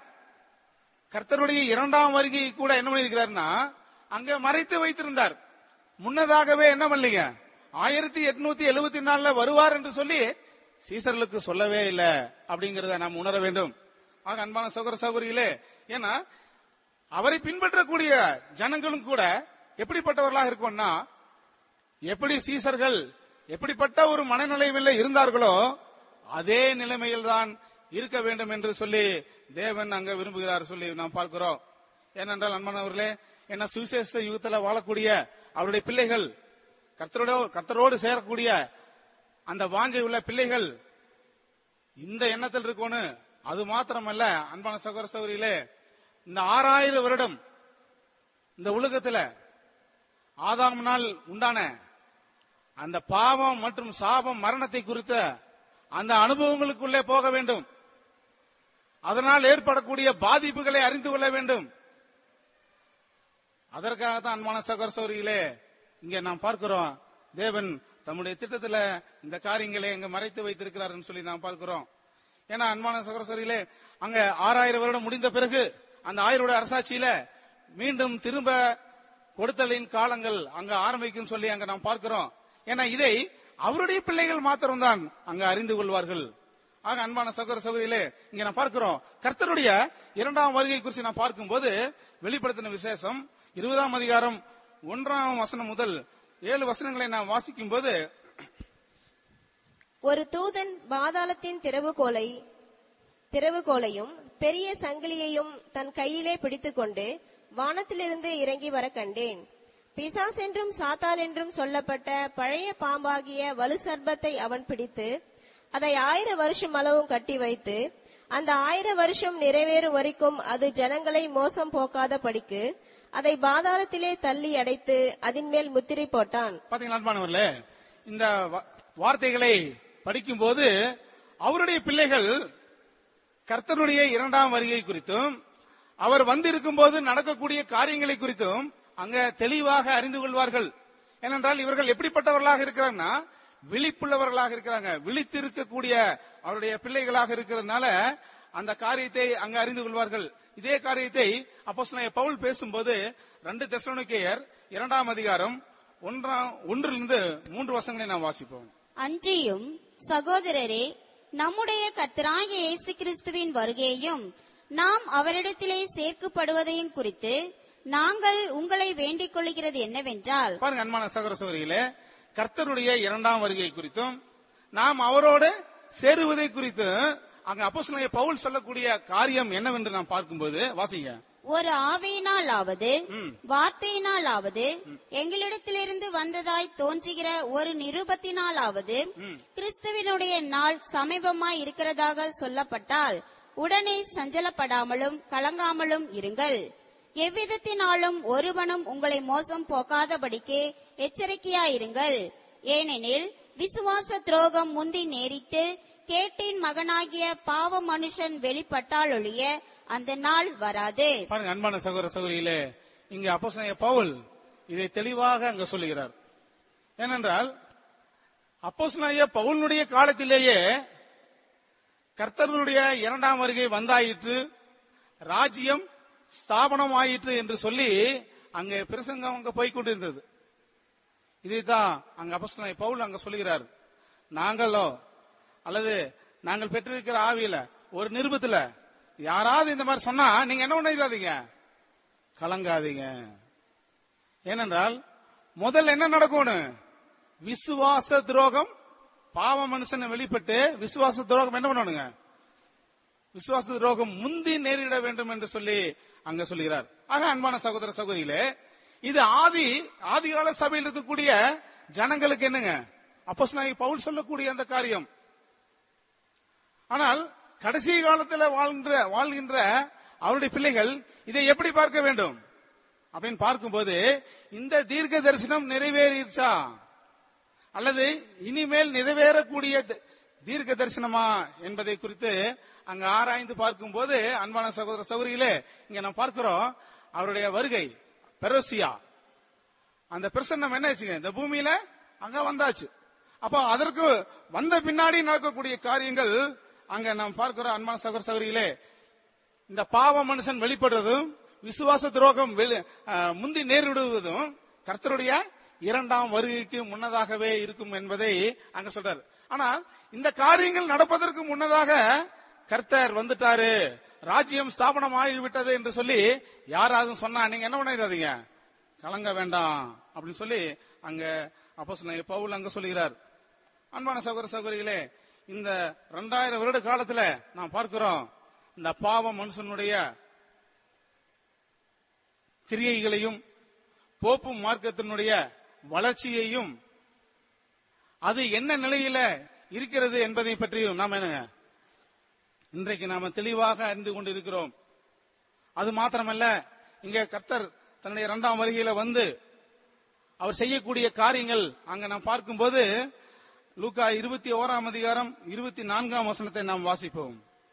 கர்த்தருடைய இரண்டாம் வருகை கூட என்ன பண்ணிருக்கிறார்னா அங்க மறைத்து வைத்திருந்தார் முன்னதாகவே என்ன பண்ணலீங்க ஆயிரத்தி எட்நூத்தி எழுபத்தி நாலுல வருவார் என்று சொல்லி சீசர்களுக்கு சொல்லவே இல்லை அப்படிங்கறத நாம் உணர வேண்டும் ஆக அன்பான சகோதர சகோதரிகளே ஏன்னா அவரை பின்பற்றக்கூடிய ஜனங்களும் கூட எப்படிப்பட்டவர்களாக இருக்கும்னா எப்படி சீசர்கள் எப்படிப்பட்ட ஒரு மனநிலையில் இருந்தார்களோ அதே நிலைமையில் தான் இருக்க வேண்டும் என்று சொல்லி தேவன் அங்க விரும்புகிறார் சொல்லி நாம் பார்க்கிறோம் ஏனென்றால் அன்பானவர்களே என்ன சுவிசேஷ யுகத்தில் வாழக்கூடிய அவருடைய பிள்ளைகள் கர்த்தரோட கர்த்தரோடு சேரக்கூடிய அந்த வாஞ்சை உள்ள பிள்ளைகள் இந்த எண்ணத்தில் இருக்கணும் அது மாத்திரமல்ல அன்பான சகோதர சகோதரிகளே இந்த ஆறாயிரம் வருடம் இந்த உலகத்துல ஆதாம் உண்டான அந்த பாவம் மற்றும் சாபம் மரணத்தை குறித்த அந்த அனுபவங்களுக்குள்ளே போக வேண்டும் அதனால் ஏற்படக்கூடிய பாதிப்புகளை அறிந்து கொள்ள வேண்டும் அதற்காகத்தான் அன்பான சகோதர சகோதரிகளே இங்க நாம் பார்க்கிறோம் தேவன் தம்முடைய திட்டத்துல இந்த காரியங்களை அங்க மறைத்து வைத்திருக்கிறார்னு சொல்லி நாம் பார்க்கிறோம் ஏன்னா அன்பான சகோதர சகோதரிகளே அங்க ஆறாயிரம் வருடம் முடிந்த பிறகு அந்த ஆயிரோட அரசாட்சியில மீண்டும் திரும்ப கொடுத்தலின் காலங்கள் அங்க ஆரம்பிக்கும் சொல்லி அங்க நாம் பார்க்கிறோம் ஏன்னா இதை அவருடைய பிள்ளைகள் மாத்திரம்தான் அங்க அறிந்து கொள்வார்கள் ஆக அன்பான சகோதர சகோதரிகளே இங்க நான் பார்க்கிறோம் கர்த்தருடைய இரண்டாம் வருகை குறித்து நான் பார்க்கும்போது வெளிப்படுத்தின விசேஷம் இருபதாம் அதிகாரம் ஒன்றாம் வசனம் முதல் ஏழு வசனங்களை நான் வாசிக்கும் போது ஒரு தூதன் பாதாளத்தின் திறவுகோலை திறவுகோலையும் பெரிய சங்கிலியையும் தன் கையிலே பிடித்துக்கொண்டு வானத்திலிருந்து இறங்கி வர கண்டேன் பிசாஸ் என்றும் சாத்தான் என்றும் சொல்லப்பட்ட பழைய பாம்பாகிய வலு சர்ப்பத்தை அவன் பிடித்து அதை ஆயிரம் வருஷம் அளவும் கட்டி வைத்து அந்த ஆயிரம் வருஷம் நிறைவேறும் வரைக்கும் அது ஜனங்களை மோசம் போக்காத படிக்கு அதை பாதாளத்திலே தள்ளி அடைத்து அதன் மேல் முத்திரை போட்டான் பாத்தீங்களா அன்பானவர்களே இந்த வா- வார்த்தைகளை படிக்கும்போது அவருடைய பிள்ளைகள் கர்த்தருடைய இரண்டாம் வருகை குறித்தும் அவர் வந்திருக்கும் போது நடக்கக்கூடிய காரியங்களை குறித்தும் அங்க தெளிவாக அறிந்து கொள்வார்கள் ஏனென்றால் இவர்கள் எப்படிப்பட்டவர்களாக இருக்கிறாங்கன்னா விழிப்புள்ளவர்களாக இருக்கிறாங்க விழித்திருக்கக்கூடிய அவருடைய பிள்ளைகளாக இருக்கிறதுனால அந்த காரியத்தை அங்க அறிந்து கொள்வார்கள் இதே காரியத்தை அப்போ பவுல் பேசும்போது ரெண்டு தெசலோனிக்கேயர் இரண்டாம் அதிகாரம் ஒன்றாம் ஒன்றிலிருந்து மூன்று வசங்களை நாம் வாசிப்போம் அன்றியும் சகோதரரே நம்முடைய கர்த்தராகிய இயேசு கிறிஸ்துவின் வருகையையும் நாம் அவரிடத்திலே சேர்க்கப்படுவதையும் குறித்து நாங்கள் உங்களை வேண்டிக் கொள்கிறது என்னவென்றால் பாருங்க அன்பான சகோதர சகோதரிகளே கர்த்தருடைய இரண்டாம் வருகை குறித்தும் நாம் அவரோடு சேருவதை குறித்தும் அங்க அப்போ பவுல் சொல்லக்கூடிய காரியம் என்னவென்று நாம் பார்க்கும்போது வாசிங்க ஒரு ஆவியினாலாவது வார்த்தையினாலாவது எங்களிடத்திலிருந்து வந்ததாய் தோன்றுகிற ஒரு நிருபத்தினாலாவது கிறிஸ்துவினுடைய நாள் சமீபமாய் இருக்கிறதாக சொல்லப்பட்டால் உடனே சஞ்சலப்படாமலும் கலங்காமலும் இருங்கள் எவ்விதத்தினாலும் ஒருவனும் உங்களை மோசம் போக்காதபடிக்கு எச்சரிக்கையாயிருங்கள் ஏனெனில் விசுவாச துரோகம் முந்தி நேரிட்டு கேட்டின் மகனாகிய பாவ மனுஷன் வெளிப்பட்டாலொழிய அந்த நாள் வராது பாருங்க அன்பான சகோதர சகோதரிகளே இங்க அப்போ பவுல் இதை தெளிவாக அங்க சொல்லுகிறார் ஏனென்றால் அப்போ பவுலுடைய காலத்திலேயே கர்த்தர்களுடைய இரண்டாம் வருகை வந்தாயிற்று ராஜ்யம் ஸ்தாபனம் ஆயிற்று என்று சொல்லி அங்கே பிரசங்கம் அங்க போய்கொண்டிருந்தது இதைத்தான் அங்க அப்போ பவுல் அங்க சொல்லுகிறார் நாங்களோ அல்லது நாங்கள் பெற்றிருக்கிற ஆவியில ஒரு நிருபத்துல யாராவது இந்த மாதிரி சொன்னா நீங்க என்ன பண்ணிடாதீங்க கலங்காதீங்க ஏனென்றால் முதல்ல என்ன நடக்கும்னு விசுவாச துரோகம் பாவ மனுஷன் வெளிப்பட்டு விசுவாச துரோகம் என்ன பண்ணணுங்க விசுவாச துரோகம் முந்தி நேரிட வேண்டும் என்று சொல்லி அங்க சொல்லுகிறார் ஆக அன்பான சகோதர சகோதரிகளே இது ஆதி ஆதிகால சபையில் இருக்கக்கூடிய ஜனங்களுக்கு என்னங்க அப்போ பவுல் சொல்லக்கூடிய அந்த காரியம் ஆனால் கடைசி காலத்துல வாழ்கின்ற வாழ்கின்ற அவருடைய பிள்ளைகள் இதை எப்படி பார்க்க வேண்டும் அப்படின்னு பார்க்கும்போது இந்த தீர்க்க தரிசனம் நிறைவேறிடுச்சா அல்லது இனிமேல் நிறைவேறக்கூடிய த- தீர்க்க தரிசனமா என்பதை குறித்து அங்க ஆராய்ந்து பார்க்கும்போது அன்பான சகோதர சௌரிகளே இங்க நம்ம பார்க்கிறோம் அவருடைய வருகை பெரோசியா அந்த பிரசன்னம் என்ன ஆச்சுங்க இந்த பூமியில அங்க வந்தாச்சு அப்போ அதற்கு வந்த பின்னாடி நடக்கக்கூடிய காரியங்கள் அங்க நாம் பார்க்கிறோம் அன்பான சகோதர சகோதரிகளே இந்த பாவ மனுஷன் வெளிப்படுறதும் விசுவாச துரோகம் வெளி- அஹ், முந்தி நேரிடுவதும் கர்த்தருடைய இரண்டாம் வருகைக்கு முன்னதாகவே இருக்கும் என்பதை அங்க சொல்றாரு ஆனால் இந்த காரியங்கள் நடப்பதற்கு முன்னதாக கர்த்தர் வந்துட்டாரு ராஜ்யம் ஸ்தாபனம் ஆகிவிட்டது என்று சொல்லி யாராவது சொன்னா நீங்க என்ன பண்ணிடாதீங்க கலங்க வேண்டாம் அப்படின்னு சொல்லி அங்க அப்போ பவுல் அங்க சொல்லுகிறார் அன்பான சகோதர சகோதரிகளே இந்த ரெண்டாயிரம் வருட காலத்துல நாம் பார்க்கிறோம் இந்த பாவ மனுஷனுடைய கிரியைகளையும் போப்பு மார்க்கத்தினுடைய வளர்ச்சியையும் அது என்ன நிலையில இருக்கிறது என்பதை பற்றியும் நாம் என்ன இன்றைக்கு நாம தெளிவாக அறிந்து கொண்டிருக்கிறோம் அது மாத்திரமல்ல இங்க கர்த்தர் தன்னுடைய இரண்டாம் வருகையில வந்து அவர் செய்யக்கூடிய காரியங்கள் அங்க நாம் பார்க்கும்போது லூக்கா இருபத்தி ஓராம் அதிகாரம் இருபத்தி நான்காம் வசனத்தை நாம் வாசிப்போம்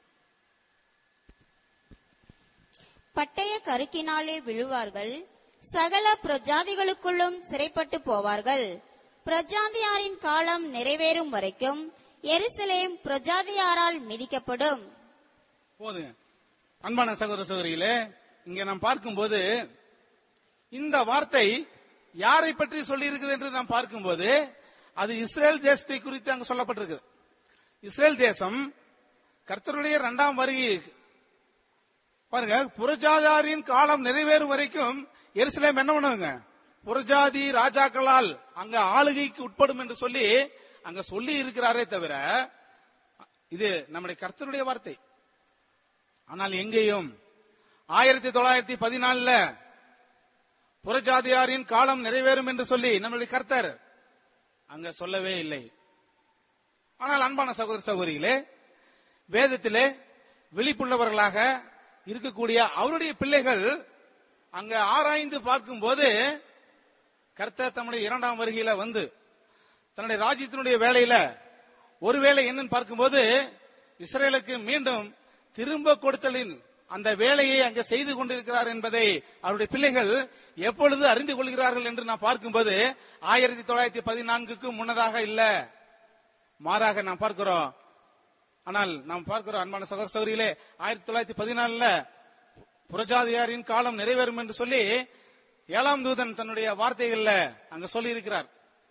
பட்டய கருக்கினாலே விழுவார்கள் சகல பிரஜாதிகளுக்குள்ளும் சிறைப்பட்டு போவார்கள் பிரஜாதியாரின் காலம் நிறைவேறும் வரைக்கும் எருசலேம் பிரஜாதியாரால் மிதிக்கப்படும் போதுங்க அன்பான சகோதர சகோதரிகளே இங்க நாம் பார்க்கும்போது இந்த வார்த்தை யாரை பற்றி சொல்லி இருக்குது என்று நாம் பார்க்கும்போது அது இஸ்ரேல் தேசத்தை குறித்து அங்கு சொல்லப்பட்டிருக்கு இஸ்ரேல் தேசம் கர்த்தருடைய இரண்டாம் வருகை பாருங்க புறஜாதாரின் காலம் நிறைவேறும் வரைக்கும் எருசலேம் என்ன பண்ணுவாங்க புறஜாதி ராஜாக்களால் அங்க ஆளுகைக்கு உட்படும் என்று சொல்லி அங்க சொல்லி இருக்கிறாரே தவிர இது நம்முடைய கர்த்தருடைய வார்த்தை ஆனால் எங்கேயும் ஆயிரத்தி தொள்ளாயிரத்தி பதினாலுல புறஜாதியாரின் காலம் நிறைவேறும் என்று சொல்லி நம்மளுடைய கர்த்தர் அங்க சொல்லவே இல்லை ஆனால் அன்பான சகோதர சகோதரிகளே வேதத்திலே விழிப்புள்ளவர்களாக இருக்கக்கூடிய அவருடைய பிள்ளைகள் அங்க ஆராய்ந்து பார்க்கும்போது கர்த்தர் தம்முடைய இரண்டாம் வருகையில வந்து தன்னுடைய ராஜ்யத்தினுடைய வேலையில ஒருவேளை என்னன்னு பார்க்கும்போது இஸ்ரேலுக்கு மீண்டும் திரும்ப கொடுத்தலின் அந்த வேலையை அங்க செய்து கொண்டிருக்கிறார் என்பதை அவருடைய பிள்ளைகள் எப்பொழுது அறிந்து கொள்கிறார்கள் என்று நான் பார்க்கும்போது ஆயிரத்தி தொள்ளாயிரத்தி பதினான்குக்கு முன்னதாக இல்ல மாறாக நாம் பார்க்கிறோம் ஆனால் நாம் பார்க்கிறோம் அன்பான சகோதர சகோதரிகளே ஆயிரத்தி தொள்ளாயிரத்தி பதினாலுல புரஜாதியாரின் காலம் நிறைவேறும் என்று சொல்லி ஏழாம் தூதன் தன்னுடைய வார்த்தைகள்ல அங்க சொல்லி இருக்கிறார்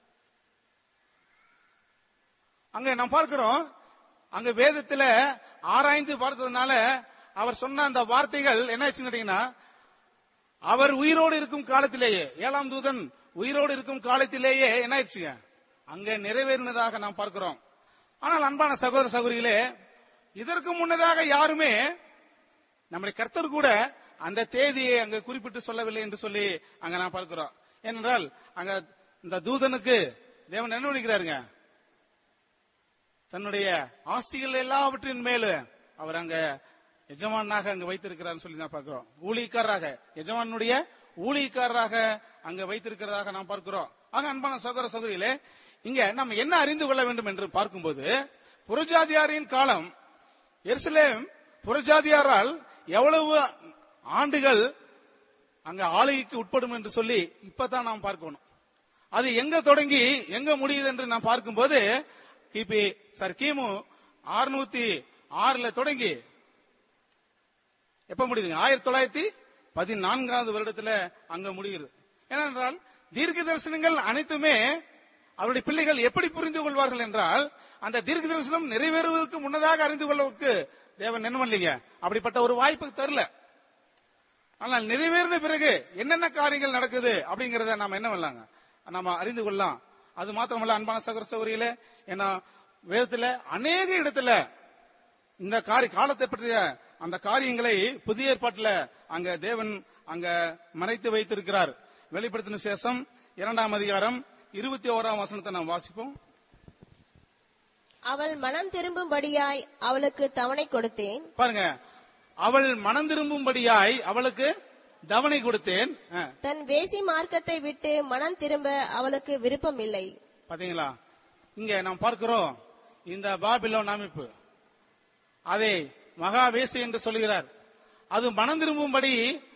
அங்க நாம் பார்க்கிறோம் அங்க வேதத்துல ஆராய்ந்து பார்த்ததுனால அவர் சொன்ன அந்த வார்த்தைகள் என்ன ஆச்சுன்னு கேட்டீங்கன்னா அவர் உயிரோடு இருக்கும் காலத்திலேயே ஏழாம் தூதன் உயிரோடு இருக்கும் காலத்திலேயே என்ன ஆயிடுச்சுங்க அங்க நிறைவேறினதாக நாம் பார்க்கிறோம் ஆனால் அன்பான சகோதர சகோதரிகளே இதற்கு முன்னதாக யாருமே நம்முடைய கர்த்தர் கூட அந்த தேதியை அங்க குறிப்பிட்டு சொல்லவில்லை என்று சொல்லி அங்க நான் பார்க்கிறோம் ஏனென்றால் அங்க இந்த தூதனுக்கு தேவன் என்ன பண்ணிக்கிறாருங்க தன்னுடைய ஆஸ்திகள் எல்லாவற்றின் மேல அவர் அங்க எஜமானாக அங்க வைத்திருக்கிறார் சொல்லி நான் பார்க்கிறோம் ஊழியக்காரராக எஜமானுடைய ஊழியக்காரராக அங்க வைத்திருக்கிறதாக நாம் பார்க்கிறோம் ஆக அன்பான சகோதர சகோதரிகளே இங்க நம்ம என்ன அறிந்து கொள்ள வேண்டும் என்று பார்க்கும்போது புறஜாதியாரின் காலம் எருசலேம் புறஜாதியாரால் எவ்வளவு ஆண்டுகள் அங்க ஆளுகைக்கு உட்படும் என்று சொல்லி இப்பதான் நாம் பார்க்கணும் அது எங்க தொடங்கி எங்க முடியுது என்று நாம் பார்க்கும்போது கிபி சார் கிமு அறுநூத்தி ஆறுல தொடங்கி எப்ப முடியுதுங்க ஆயிரத்தி தொள்ளாயிரத்தி பதினான்காவது வருடத்துல அங்க முடிகிறது ஏனென்றால் தீர்க்க தரிசனங்கள் அனைத்துமே அவருடைய பிள்ளைகள் எப்படி புரிந்து கொள்வார்கள் என்றால் அந்த தீர்க்க தரிசனம் நிறைவேறுவதற்கு முன்னதாக அறிந்து கொள்வதற்கு தேவன் என்ன பண்ணலீங்க அப்படிப்பட்ட ஒரு வாய்ப்பு தரல ஆனால் நிறைவேறின பிறகு என்னென்ன காரியங்கள் நடக்குது அப்படிங்கறத நாம என்ன பண்ணலாங்க நாம அறிந்து கொள்ளலாம் அது மாத்திரமல்ல அன்பான சகர சௌகரியில ஏன்னா வேதத்துல அநேக இடத்துல இந்த காரி காலத்தை பற்றிய அந்த காரியங்களை புதிய ஏற்பாட்டுல அங்க தேவன் அங்க மறைத்து வைத்திருக்கிறார் வெளிப்படுத்தின சேஷம் இரண்டாம் அதிகாரம் இருபத்தி ஓராம் வசனத்தை நாம் வாசிப்போம் அவள் மனம் திரும்பும்படியாய் அவளுக்கு தவணை கொடுத்தேன் பாருங்க அவள் மனம் திரும்பும்படியாய் அவளுக்கு தவணை கொடுத்தேன் ஆ, தன் வேசி மார்க்கத்தை விட்டு மனம் திரும்ப அவளுக்கு விருப்பம் இல்லை பாத்தீங்களா இங்க நாம் பார்க்கிறோம் இந்த பாபிலோன் அமைப்பு அதை மகாவேசி என்று சொல்கிறார் அது மனம் திரும்பும்படி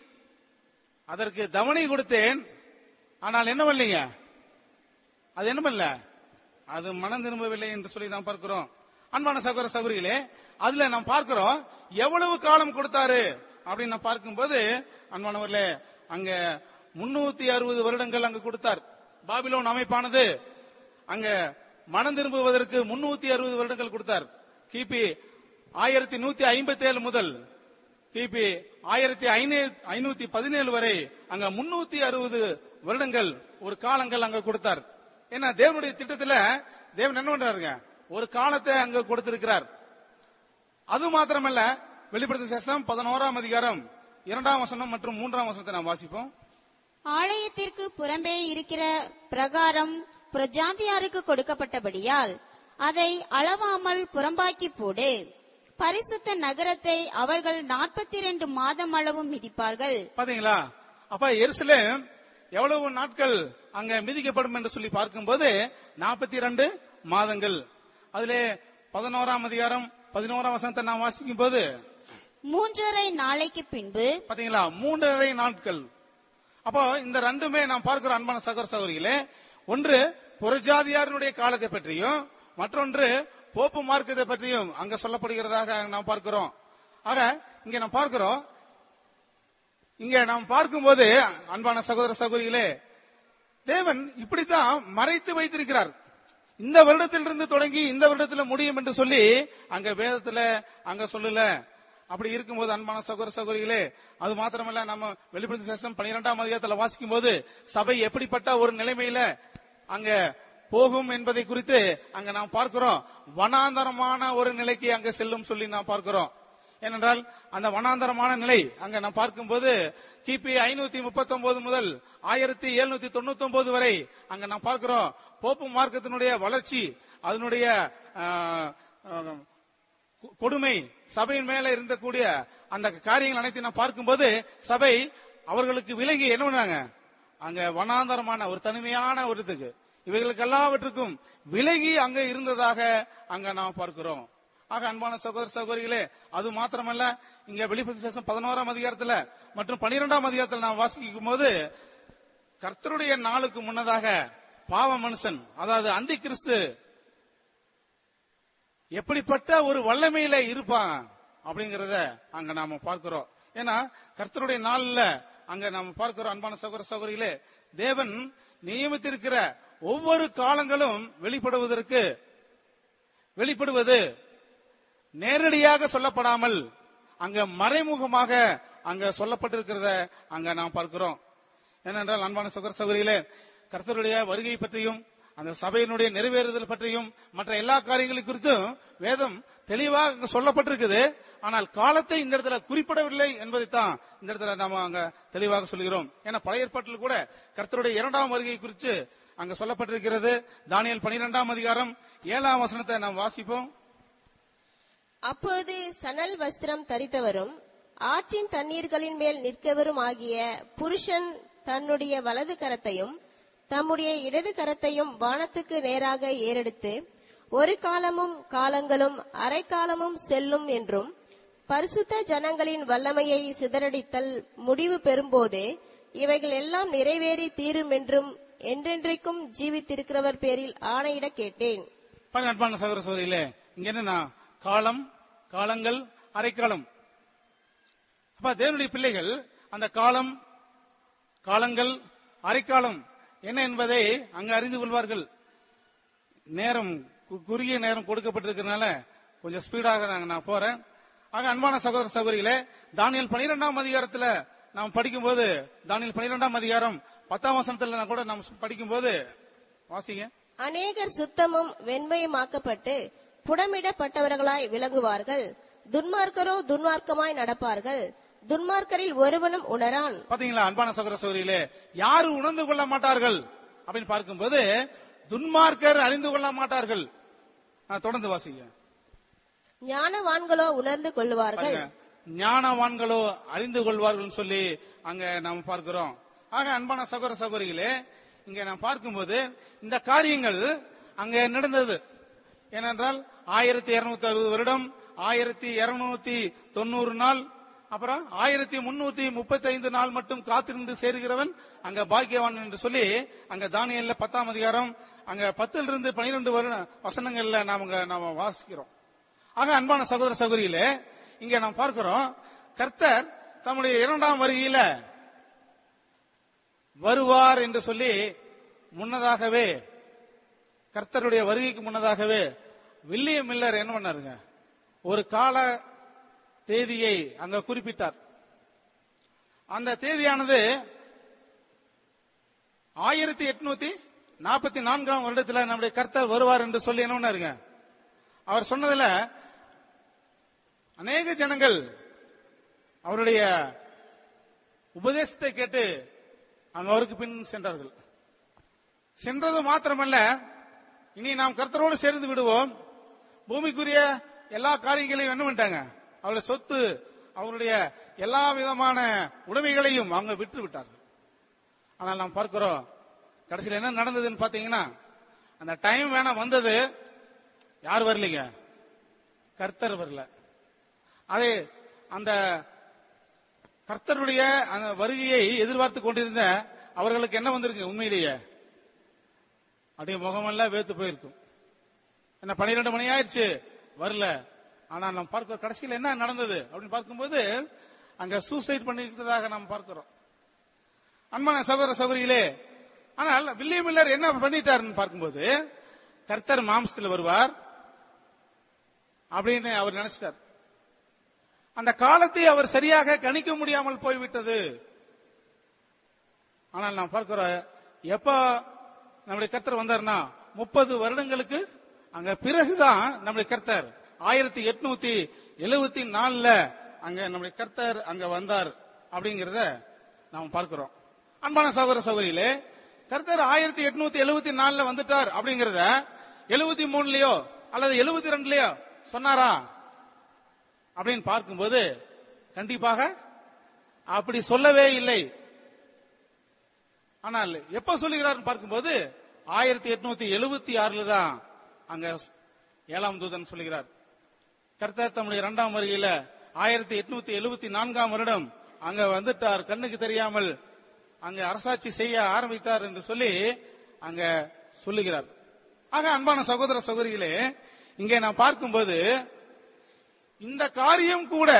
அதற்கு தவணை கொடுத்தேன் ஆனால் என்ன பண்ணலீங்க அது என்ன பண்ணல அது மனம் திரும்பவில்லை என்று சொல்லி நாம் பார்க்கிறோம் அன்பான சகோதர சகோதரிகளே அதுல நாம் பார்க்கிறோம் எவ்வளவு காலம் கொடுத்தாரு அப்படின்னு நான் பார்க்கும்போது அன்பானவர்களே அங்க முன்னூத்தி அறுபது வருடங்கள் அங்க கொடுத்தார் பாபிலோன் அமைப்பானது அங்க மனம் திரும்புவதற்கு முன்னூத்தி அறுபது வருடங்கள் கொடுத்தார் கிபி ஆயிரத்தி நூத்தி ஐம்பத்தி ஏழு முதல் கிபி ஆயிரத்தி ஐநூத்தி பதினேழு வரை அங்க முன்னூத்தி அறுபது வருடங்கள் ஒரு காலங்கள் அங்க கொடுத்தார் ஏன்னா தேவனுடைய திட்டத்துல தேவன் என்ன பண்றாருங்க ஒரு காலத்தை அங்க கொடுத்திருக்கிறார் அது மாத்திரமல்ல வெளிப்படுத்தும் சேஷம் பதினோராம் அதிகாரம் இரண்டாம் வசனம் மற்றும் மூன்றாம் வசனத்தை நாம் வாசிப்போம் ஆலயத்திற்கு புறம்பே இருக்கிற பிரகாரம் பிரஜாதியாருக்கு கொடுக்கப்பட்டபடியால் அதை அளவாமல் புறம்பாக்கி போடு பரிசுத்த நகரத்தை அவர்கள் நாற்பத்தி இரண்டு மாதம் அளவும் மிதிப்பார்கள் பாத்தீங்களா அப்ப எருசலேம் எவ்வளவு நாட்கள் அங்க மிதிக்கப்படும் என்று சொல்லி பார்க்கும்போது நாற்பத்தி இரண்டு மாதங்கள் அதிலே பதினோராம் அதிகாரம் பதினோராம் வசனத்தை நாம் வாசிக்கும் போது மூன்றரை நாளைக்கு பின்பு பாத்தீங்களா மூன்றரை நாட்கள் அப்போ இந்த ரெண்டுமே நாம் பார்க்கிறோம் அன்பான சகோதர சகோதரிகளே ஒன்று புறஜாதியாரினுடைய காலத்தை பற்றியும் மற்றொன்று போப்பு மார்க்கத்தை பற்றியும் அங்க சொல்லப்படுகிறதாக நாம் பார்க்கிறோம் ஆக இங்க நாம் பார்க்கிறோம் இங்க நாம் பார்க்கும்போது அன்பான சகோதர சகோதரிகளே தேவன் இப்படித்தான் மறைத்து வைத்திருக்கிறார் இந்த வருடத்திலிருந்து தொடங்கி இந்த வருடத்துல முடியும் என்று சொல்லி அங்க வேதத்துல அங்க சொல்லல அப்படி இருக்கும்போது அன்பான சகோதர சகோதரிகளே அது மாத்திரமல்ல நம்ம வெளிப்படுத்த சேஷம் பனிரெண்டாம் அதிகாரத்துல வாசிக்கும் போது சபை எப்படிப்பட்ட ஒரு நிலைமையில அங்க போகும் என்பதை குறித்து அங்க நாம் பார்க்கிறோம் வனாந்தரமான ஒரு நிலைக்கு அங்க செல்லும் சொல்லி நாம் பார்க்கிறோம் ஏனென்றால் அந்த வனாந்தரமான நிலை அங்க நாம் பார்க்கும்போது கிபி ஐநூத்தி முப்பத்தி ஒன்பது முதல் ஆயிரத்தி எழுநூத்தி தொண்ணூத்தி ஒன்பது வரை அங்க நாம் பார்க்கிறோம் போப்பு மார்க்கத்தினுடைய வளர்ச்சி அதனுடைய ஆ, ஆ, கொ- கொடுமை சபையின் மேல இருந்தக்கூடிய அந்த காரியங்கள் அனைத்தையும் நாம் பார்க்கும்போது சபை அவர்களுக்கு விலகி என்ன பண்ணாங்க அங்க வனாந்தரமான ஒரு தனிமையான ஒரு இதுக்கு இவைகளுக்கு எல்லாவற்றுக்கும் விலகி அங்க இருந்ததாக அங்க நாம் பார்க்கிறோம் ஆக அன்பான சகோதர சகோதரிகளே அது மாத்திரமல்ல இங்க வெளிப்பதி சேஷம் பதினோராம் அதிகாரத்துல மற்றும் பனிரெண்டாம் அதிகாரத்துல நாம் வாசிக்கும் போது கர்த்தருடைய நாளுக்கு முன்னதாக பாவ மனுஷன் அதாவது அந்தி கிறிஸ்து எப்படிப்பட்ட ஒரு வல்லமையில இருப்பான் அப்படிங்கறத அங்க நாம பார்க்கிறோம் ஏன்னா கர்த்தருடைய நாள்ல அங்க நாம பார்க்கிறோம் அன்பான சகோதர சகோதரிகளே தேவன் நியமித்திருக்கிற ஒவ்வொரு காலங்களும் வெளிப்படுவதற்கு வெளிப்படுவது நேரடியாக சொல்லப்படாமல் அங்க மறைமுகமாக அங்க சொல்லப்பட்டிருக்கிறத அங்க நாம் பார்க்கிறோம் ஏனென்றால் அன்பான சகோதர சகோதரிகளே கர்த்தருடைய வருகை பற்றியும் அந்த சபையினுடைய நிறைவேறுதல் பற்றியும் மற்ற எல்லா காரியங்களை குறித்தும் வேதம் தெளிவாக அங்க சொல்லப்பட்டிருக்குது ஆனால் காலத்தை இந்த இடத்துல குறிப்பிடவில்லை என்பதைத்தான் இந்த இடத்துல நாம அங்க தெளிவாக சொல்கிறோம் ஏன்னா பழைய ஏற்பாட்டில் கூட கர்த்தருடைய இரண்டாம் வருகை குறித்து அங்க சொல்லப்பட்டிருக்கிறது தானியல் பனிரெண்டாம் அதிகாரம் ஏழாம் வசனத்தை நாம் வாசிப்போம் அப்பொழுது சணல் வஸ்திரம் தரித்தவரும் ஆற்றின் தண்ணீர்களின் மேல் நிற்கவரும் ஆகிய புருஷன் தன்னுடைய வலது கரத்தையும் தம்முடைய இடது கரத்தையும் வானத்துக்கு நேராக ஏறெடுத்து ஒரு காலமும் காலங்களும் அரை காலமும் செல்லும் என்றும் பரிசுத்த ஜனங்களின் வல்லமையை சிதறடித்தல் முடிவு பெறும்போதே இவைகள் எல்லாம் நிறைவேறி தீரும் என்றும் என்றென்றைக்கும் ஜீவித்திருக்கிறவர் பேரில் ஆணையிட கேட்டேன் பாருங்க அன்பான சகோதர சகோதரிகளே இங்க என்னன்னா காலம் காலங்கள் அரைக்காலம் அப்ப தேவனுடைய பிள்ளைகள் அந்த காலம் காலங்கள் அரைக்காலம் என்ன என்பதை அங்க அறிந்து கொள்வார்கள் நேரம் கு- குறுகிய நேரம் கொடுக்கப்பட்டிருக்கிறதுனால கொஞ்சம் ஸ்பீடாக நாங்க நான் போறேன் ஆக அன்பான சகோதர சகோதரிகளே தானியல் பனிரெண்டாம் அதிகாரத்துல நாம் படிக்கும்போது தானியல் பனிரெண்டாம் அதிகாரம் பத்தாம் வசனத்துல கூட நாம் படிக்கும்போது வாசிங்க அநேகர் சுத்தமும் வெண்மையுமாக்கப்பட்டு புடமிடப்பட்டவர்களாய் விளங்குவார்கள் துன்மார்க்கரோ துன்மார்க்கமாய் நடப்பார்கள் துன்மார்க்கரில் ஒருவனும் உணரான் பாத்தீங்களா அன்பான சகோதர சகோதரிகளே யாரு உணர்ந்து கொள்ள மாட்டார்கள் அப்படின்னு பார்க்கும்போது துன்மார்க்கர் அறிந்து கொள்ள மாட்டார்கள் ஆ, தொடர்ந்து வாசிங்க ஞானவான்களோ உணர்ந்து கொள்வார்கள் பாருங்க. ஞானவான்களோ அறிந்து கொள்வார்கள் சொல்லி அங்க நாம் பார்க்கிறோம் ஆக அன்பான சகோதர சகோதரிகளே இங்க நாம் பார்க்கும்போது இந்த காரியங்கள் அங்க நடந்தது ஏனென்றால் ஆயிரத்தி இருநூத்தி அறுபது வருடம் ஆயிரத்தி இருநூத்தி தொண்ணூறு நாள் அப்புறம் ஆயிரத்தி முன்னூத்தி முப்பத்தி ஐந்து நாள் மட்டும் காத்திருந்து சேருகிறவன் அங்க பாக்கியவான் என்று சொல்லி அங்க தானியல்ல பத்தாம் அதிகாரம் அங்க பத்துல இருந்து பனிரெண்டு வருட வசனங்கள்ல நாம அங்க நாம வாசிக்கிறோம் ஆக அன்பான சகோதர சகோதரிகளே இங்க நாம் பார்க்கிறோம் கர்த்தர் தம்முடைய இரண்டாம் வருகையில வருவார் என்று சொல்லி முன்னதாகவே கர்த்தருடைய வருகைக்கு முன்னதாகவே வில்லியம் மில்லர் என்ன பண்ணாருங்க ஒரு கால தேதியை அங்க குறிப்பிட்டார் அந்த தேதியானது ஆயிரத்தி எட்நூத்தி நாற்பத்தி நான்காம் வருடத்துல நம்முடைய கர்த்தர் வருவார் என்று சொல்லி என்ன பண்ணாருங்க அவர் சொன்னதுல அநேக ஜனங்கள் அவருடைய உபதேசத்தை கேட்டு அங்க அவருக்கு பின் சென்றார்கள் சென்றது மாத்திரமல்ல இனி நாம் கர்த்தரோடு சேர்ந்து விடுவோம் பூமிக்குரிய எல்லா காரியங்களையும் என்ன பண்ணிட்டாங்க அவருடைய சொத்து அவருடைய எல்லா விதமான உடைமைகளையும் அவங்க விற்று விட்டார்கள் ஆனால் நாம் பார்க்கிறோம் கடைசியில் என்ன நடந்ததுன்னு பாத்தீங்கன்னா அந்த டைம் வேணா வந்தது யார் வரலீங்க கர்த்தர் வரல அதே அந்த கர்த்தருடைய அந்த வருகையை எதிர்பார்த்து கொண்டிருந்த அவர்களுக்கு என்ன வந்திருக்கு உண்மையிலேயே அப்படியே முகமெல்லாம் வேத்து போயிருக்கும் என்ன பன்னிரெண்டு மணி ஆயிடுச்சு வரல ஆனா நம்ம பார்க்க கடைசியில் என்ன நடந்தது அப்படின்னு பார்க்கும்போது அங்க சூசைட் பண்ணிக்கிட்டதாக நாம் பார்க்கிறோம் அன்பான சகோதர சகோதரிகளே ஆனால் வில்லியம் மில்லர் என்ன பண்ணிட்டாருன்னு பார்க்கும்போது கர்த்தர் மாம்சத்தில் வருவார் அப்படின்னு அவர் நினைச்சிட்டார் அந்த காலத்தை அவர் சரியாக கணிக்க முடியாமல் போய்விட்டது ஆனால் நாம் பார்க்கிறோம் எப்ப நம்முடைய கர்த்தர் வந்தார்னா முப்பது வருடங்களுக்கு அங்க பிறகுதான் நம்முடைய கர்த்தர் ஆயிரத்தி எட்நூத்தி எழுவத்தி நாலுல அங்க நம்முடைய கர்த்தர் அங்க வந்தார் அப்படிங்கறத நாம் பார்க்கிறோம் அன்பான சகோதர சகோதரிகளே கர்த்தர் ஆயிரத்தி எட்நூத்தி எழுவத்தி நாலுல வந்துட்டார் அப்படிங்கறத எழுவத்தி மூணுலயோ அல்லது எழுவத்தி ரெண்டுலயோ சொன்னாரா அப்படின்னு பார்க்கும்போது கண்டிப்பாக அப்படி சொல்லவே இல்லை ஆனால் எப்ப சொல்லுகிறார் பார்க்கும்போது ஆயிரத்தி எட்நூத்தி எழுபத்தி ஆறுல தான் அங்க ஏழாம் தூதன் சொல்லுகிறார் கர்த்தர் தம்முடைய இரண்டாம் வருகையில ஆயிரத்தி எட்நூத்தி எழுபத்தி நான்காம் வருடம் அங்க வந்துட்டார் கண்ணுக்கு தெரியாமல் அங்க அரசாட்சி செய்ய ஆரம்பித்தார் என்று சொல்லி அங்க சொல்லுகிறார் ஆக அன்பான சகோதர சகோதரிகளே இங்கே நான் பார்க்கும்போது இந்த காரியம் கூட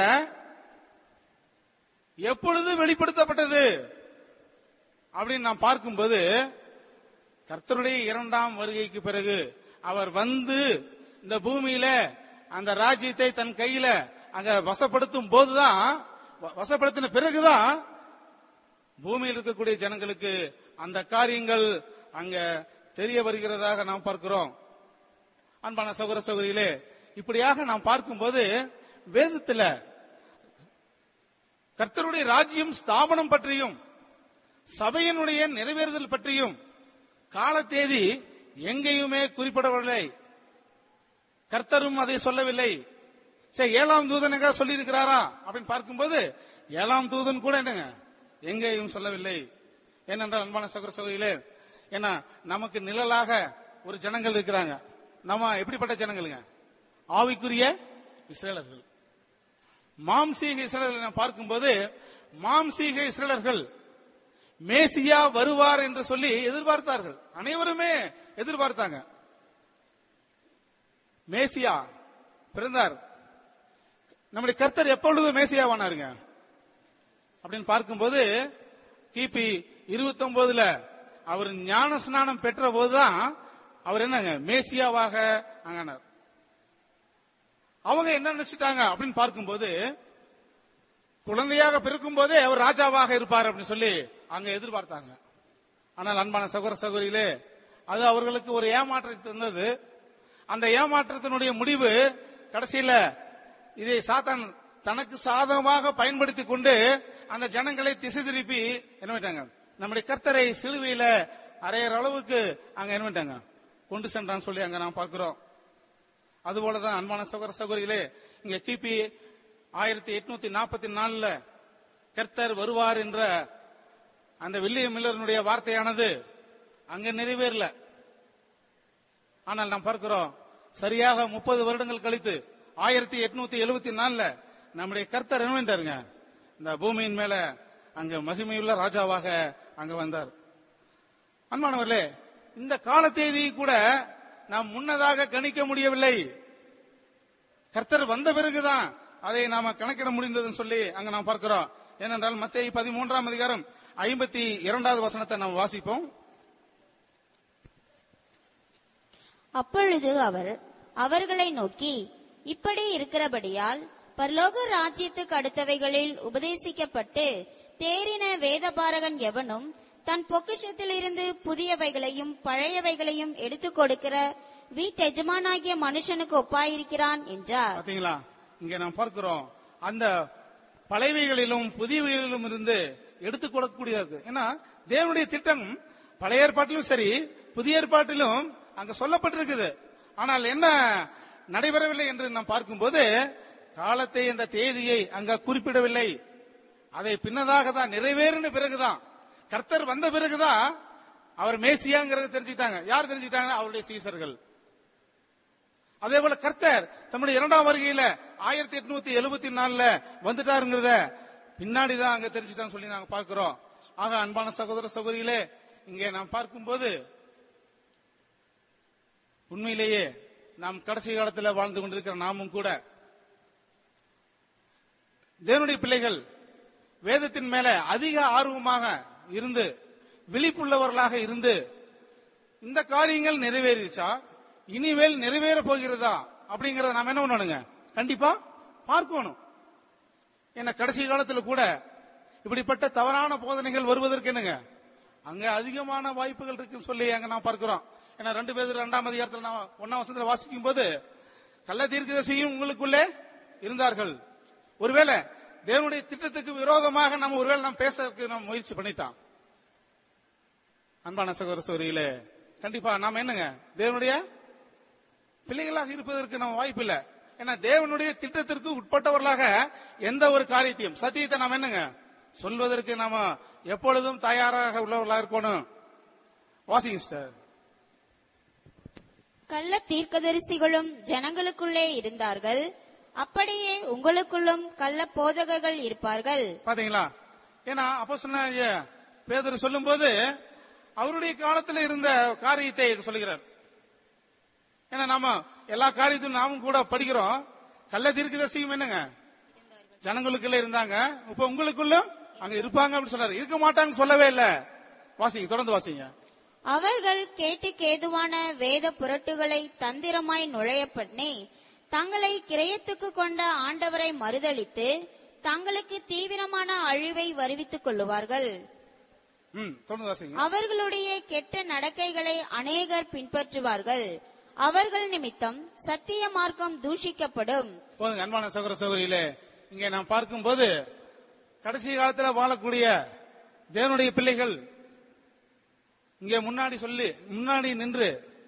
எப்பொழுது வெளிப்படுத்தப்பட்டது அப்படின்னு நான் பார்க்கும்போது கர்த்தருடைய இரண்டாம் வருகைக்கு பிறகு அவர் வந்து இந்த பூமியில அந்த ராஜ்யத்தை தன் கையில அங்க வசப்படுத்தும் போதுதான் வ- வசப்படுத்தின பிறகுதான் பூமியில் இருக்கக்கூடிய ஜனங்களுக்கு அந்த காரியங்கள் அங்க தெரிய வருகிறதாக நாம் பார்க்கிறோம் அன்பான சகோதர சகோதரிகளே இப்படியாக நாம் பார்க்கும்போது வேதத்துல கர்த்தருடைய ராஜ்யம் ஸ்தாபனம் பற்றியும் சபையினுடைய நிறைவேறுதல் பற்றியும் கால தேதி எங்கேயுமே குறிப்பிடவில்லை கர்த்தரும் அதை சொல்லவில்லை சரி ஏழாம் தூதனுங்க சொல்லி இருக்கிறாரா அப்படின்னு பார்க்கும்போது ஏழாம் தூதன் கூட என்னங்க எங்கேயும் சொல்லவில்லை ஏனென்றால் அன்பான சகோதர சகோதரிகளே ஏன்னா நமக்கு நிழலாக ஒரு ஜனங்கள் இருக்கிறாங்க நம்ம எப்படிப்பட்ட ஜனங்களுங்க ஆவிக்குரிய இஸ்ரேலர்கள் மாம்சீக இஸ்ரேலர்களை நாம் பார்க்கும்போது மாம்சீக இஸ்ரேலர்கள் மேசியா வருவார் என்று சொல்லி எதிர்பார்த்தார்கள் அனைவருமே எதிர்பார்த்தாங்க மேசியா பிறந்தார் நம்முடைய கர்த்தர் எப்பொழுது மேசியாவானாருங்க அப்படின்னு பார்க்கும்போது கிபி இருபத்தி ஒன்பதுல அவர் ஞான ஸ்நானம் பெற்ற போதுதான் அவர் என்னங்க மேசியாவாக ஆனார் அவங்க என்ன நினைச்சிட்டாங்க அப்படின்னு பார்க்கும்போது குழந்தையாக பிறக்கும் போதே அவர் ராஜாவாக இருப்பார் அப்படின்னு சொல்லி அங்க எதிர்பார்த்தாங்க ஆனால் அன்பான சகோதர சகோதரிகளே அது அவர்களுக்கு ஒரு ஏமாற்றத்தை தந்தது அந்த ஏமாற்றத்தினுடைய முடிவு கடைசியில இதை சாத்தான் தனக்கு சாதகமாக பயன்படுத்தி கொண்டு அந்த ஜனங்களை திசை திருப்பி என்ன பண்ணிட்டாங்க நம்முடைய கர்த்தரை சிலுவையில அரையற அளவுக்கு அங்க என்ன பண்ணிட்டாங்க கொண்டு சென்றான்னு சொல்லி அங்க நாம் பார்க்கிறோம் அதுபோலதான் அன்பான சகோதர சகோதரிகளே இங்க கிபி ஆயிரத்தி எட்நூத்தி நாற்பத்தி நாலுல கர்த்தர் வருவார் என்ற அந்த வில்லியம் மில்லருடைய வார்த்தையானது அங்க நிறைவேறல ஆனால் நாம் பார்க்கிறோம் சரியாக முப்பது வருடங்கள் கழித்து ஆயிரத்தி எட்நூத்தி எழுபத்தி நாலுல நம்முடைய கர்த்தர் என்னவென்றாருங்க இந்த பூமியின் மேல அங்க மகிமையுள்ள ராஜாவாக அங்க வந்தார் அன்பானவர்களே இந்த கால தேதி கூட நாம் முன்னதாக கணிக்க முடியவில்லை கர்த்தர் வந்த பிறகுதான் அதை நாம கணக்கிட முடிந்ததுன்னு சொல்லி அங்க நாம் பார்க்கிறோம் ஏனென்றால் மத்திய பதிமூன்றாம் அதிகாரம் ஐம்பத்தி இரண்டாவது வசனத்தை நாம் வாசிப்போம் அப்பொழுது அவர் அவர்களை நோக்கி இப்படி இருக்கிறபடியால் பரலோக ராஜ்யத்துக்கு அடுத்தவைகளில் உபதேசிக்கப்பட்டு தேறின வேதபாரகன் எவனும் தன் பொக்கிஷத்திலிருந்து புதியவைகளையும் பழையவைகளையும் எடுத்துக் கொடுக்கிற வீட்டெஜமானாகிய மனுஷனுக்கு ஒப்பாயிருக்கிறான் என்றார் பாத்தீங்களா இங்க நாம் பார்க்கிறோம் அந்த பழையவைகளிலும் புதியவைகளிலும் இருந்து எடுத்துக் கொடுக்கக்கூடியதா இருக்கு ஏன்னா தேவனுடைய திட்டம் பழைய ஏற்பாட்டிலும் சரி புதிய ஏற்பாட்டிலும் அங்க சொல்லப்பட்டிருக்குது ஆனால் என்ன நடைபெறவில்லை என்று நாம் பார்க்கும்போது காலத்தை அந்த தேதியை அங்க குறிப்பிடவில்லை அதை பின்னதாக தான் நிறைவேறின பிறகுதான் கர்த்தர் வந்த பிறகுதான் அவர் மேசியாங்கிறத தெரிஞ்சுக்கிட்டாங்க யார் தெரிஞ்சுக்கிட்டாங்க அவருடைய சீசர்கள் அதே போல கர்த்தர் தம்முடைய இரண்டாம் வருகையில ஆயிரத்தி எட்நூத்தி எழுபத்தி நாலுல வந்துட்டாருங்கிறத பின்னாடிதான் அங்க தெரிஞ்சுட்டான்னு சொல்லி நாங்க பார்க்கிறோம் ஆக அன்பான சகோதர சகோதரிகளே இங்கே நாம் பார்க்கும்போது உண்மையிலேயே நாம் கடைசி காலத்தில் வாழ்ந்து கொண்டிருக்கிற நாமும் கூட தேவனுடைய பிள்ளைகள் வேதத்தின் மேல அதிக ஆர்வமாக இருந்து விழிப்புள்ளவர்களாக இருந்து இந்த காரியங்கள் நிறைவேறிச்சா இனிமேல் நிறைவேற போகிறதா அப்படிங்கறத நாம என்ன பண்ணணுங்க கண்டிப்பா பார்க்கணும் ஏன்னா கடைசி காலத்துல கூட இப்படிப்பட்ட தவறான போதனைகள் வருவதற்கு என்னங்க அங்க அதிகமான வாய்ப்புகள் இருக்குன்னு சொல்லி அங்க நான் பார்க்கிறோம் ஏன்னா ரெண்டு பேர் இரண்டாம் அதிகாரத்தில் நான் ஒன்னாம் வசனத்துல வாசிக்கும் போது கள்ள தீர்க்கதரிசியும் உங்களுக்குள்ளே இருந்தார்கள் ஒருவேளை தேவனுடைய திட்டத்துக்கு விரோதமாக நம்ம ஒருவேளை நாம் பேசறதுக்கு நம்ம முயற்சி பண்ணிட்டான் அன்பான சகோதர சகோதரிகளே கண்டிப்பா நாம என்னங்க தேவனுடைய பிள்ளைகளாக இருப்பதற்கு நம்ம வாய்ப்பு இல்ல ஏன்னா தேவனுடைய திட்டத்திற்கு உட்பட்டவர்களாக எந்த ஒரு காரியத்தையும் சத்தியத்தை நாம் என்னங்க சொல்வதற்கு நாம எப்பொழுதும் தயாராக உள்ளவர்களாக இருக்கணும் வாசிங்க சிஸ்டர் கள்ள தீர்க்கதரிசிகளும் ஜனங்களுக்குள்ளே இருந்தார்கள் அப்படியே உங்களுக்குள்ளும் கள்ள போதகர்கள் இருப்பார்கள் பாத்தீங்களா ஏன்னா அப்போ சொன்ன பேதர் சொல்லும்போது அவருடைய காலத்தில் இருந்த காரியத்தை சொல்லுகிறார் ஏன்னா நாம எல்லா காரியத்தையும் நாமும் கூட படிக்கிறோம் கள்ள தீர்க்கதரிசியும் என்னங்க ஜனங்களுக்குள்ள இருந்தாங்க இப்ப உங்களுக்குள்ள அங்க இருப்பாங்க அப்படின்னு சொல்றாரு இருக்க மாட்டாங்கன்னு சொல்லவே இல்ல வாசிங்க தொடர்ந்து வாசிங்க அவர்கள் கேட்டுக்கு ஏதுவான வேத புரட்டுகளை தந்திரமாய் நுழைய பண்ணி தங்களை கிரயத்துக்கு கொண்ட ஆண்டவரை மறுதலித்து தங்களுக்கு தீவிரமான அழிவை வருவித்துக் கொள்ளுவார்கள் ம் தொடர்ந்து வாசிங்க அவர்களுடைய கெட்ட நடக்கைகளை அநேகர் பின்பற்றுவார்கள் அவர்கள் நிமித்தம் சத்திய மார்க்கம் தூஷிக்கப்படும் போதுங்க அன்பான சகோதர சகோதரியிலே இங்கே நாம் பார்க்கும்போது கடைசி காலத்துல வாழக்கூடிய தேவனுடைய பிள்ளைகள் இங்கே முன்னாடி சொல்லி முன்னாடி நின்று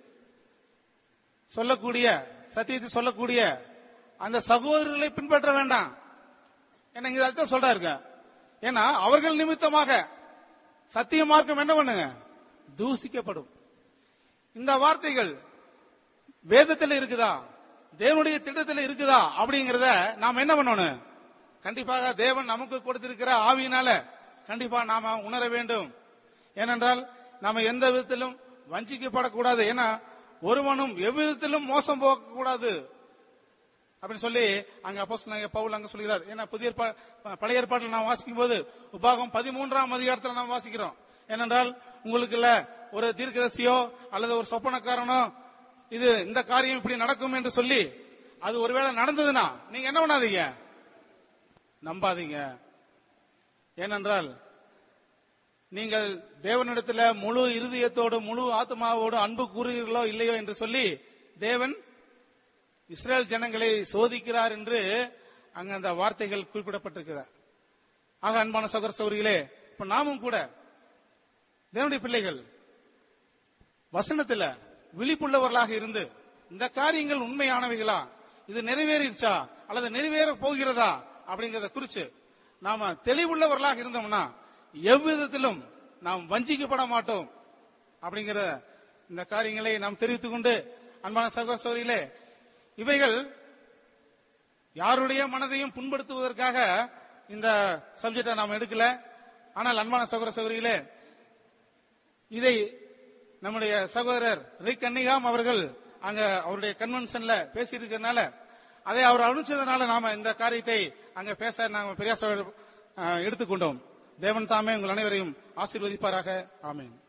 சொல்லக்கூடிய சத்தியத்தை சொல்லக்கூடிய அந்த சகோதரர்களை பின்பற்ற வேண்டாம் என்ன இங்க அர்த்தம் சொல்றாருங்க ஏன்னா அவர்கள் நிமித்தமாக சத்திய மார்க்கம் என்ன பண்ணுங்க தூசிக்கப்படும் இந்த வார்த்தைகள் வேதத்தில் இருக்குதா தேவனுடைய திட்டத்தில் இருக்குதா அப்படிங்கறத நாம் என்ன பண்ணணும் கண்டிப்பாக தேவன் நமக்கு கொடுத்திருக்கிற ஆவியினால கண்டிப்பா நாம உணர வேண்டும் ஏனென்றால் நாம எந்த விதத்திலும் வஞ்சிக்கப்படக்கூடாது ஏன்னா ஒருவனும் எவ்விதத்திலும் மோசம் போகக்கூடாது அப்படின்னு சொல்லி அங்க அப்போஸ் பவுல் அங்க சொல்கிறார் ஏன்னா புதிய ஏற்பா- பழைய ஏற்பாட்டில் நாம் வாசிக்கும் போது உபாகம் பதிமூன்றாம் அதிகாரத்தில் நாம் வாசிக்கிறோம் ஏனென்றால் உங்களுக்குள்ள ஒரு தீர்க்கதரிசியோ அல்லது ஒரு சொப்பனக்காரனோ இது இந்த காரியம் இப்படி நடக்கும் என்று சொல்லி அது ஒருவேளை நடந்ததுன்னா நீங்க என்ன பண்ணாதீங்க நம்பாதீங்க ஏனென்றால் நீங்கள் தேவனிடத்துல முழு இருதயத்தோடு முழு ஆத்மாவோடு அன்பு கூறுகிறீர்களோ இல்லையோ என்று சொல்லி தேவன் இஸ்ரேல் ஜனங்களை சோதிக்கிறார் என்று அங்க அந்த வார்த்தைகள் குறிப்பிடப்பட்டிருக்கிறார் ஆக அன்பான சகோதர சௌரிகளே இப்ப நாமும் கூட தேவனுடைய பிள்ளைகள் வசனத்துல விழிப்புள்ளவர்களாக இருந்து இந்த காரியங்கள் உண்மையானவைகளா இது நிறைவேறிடுச்சா அல்லது நிறைவேற போகிறதா அப்படிங்கறத குறிச்சு நாம தெளிவுள்ளவர்களாக இருந்தோம்னா எவ்விதத்திலும் நாம் வஞ்சிக்கப்பட மாட்டோம் அப்படிங்கிற இந்த காரியங்களை நாம் தெரிவித்துக் கொண்டு அன்பான சகோதர சகோதரிகளே இவைகள் யாருடைய மனதையும் புண்படுத்துவதற்காக இந்த சப்ஜெக்டை நாம் எடுக்கல ஆனால் அன்பான சகோதர சகோதரிகளே இதை நம்முடைய சகோதரர் ரிக் கன்னிகாம் அவர்கள் அங்க அவருடைய கன்வென்ஷன்ல பேசி இருக்கிறதுனால அதை அவர் அனுப்பிச்சதுனால நாம இந்த காரியத்தை அங்க பேச நாம பெரியாச எடுத்துக்கொண்டோம் தேவன் தாமே உங்கள் அனைவரையும் ஆசீர்வதிப்பாராக ஆமென்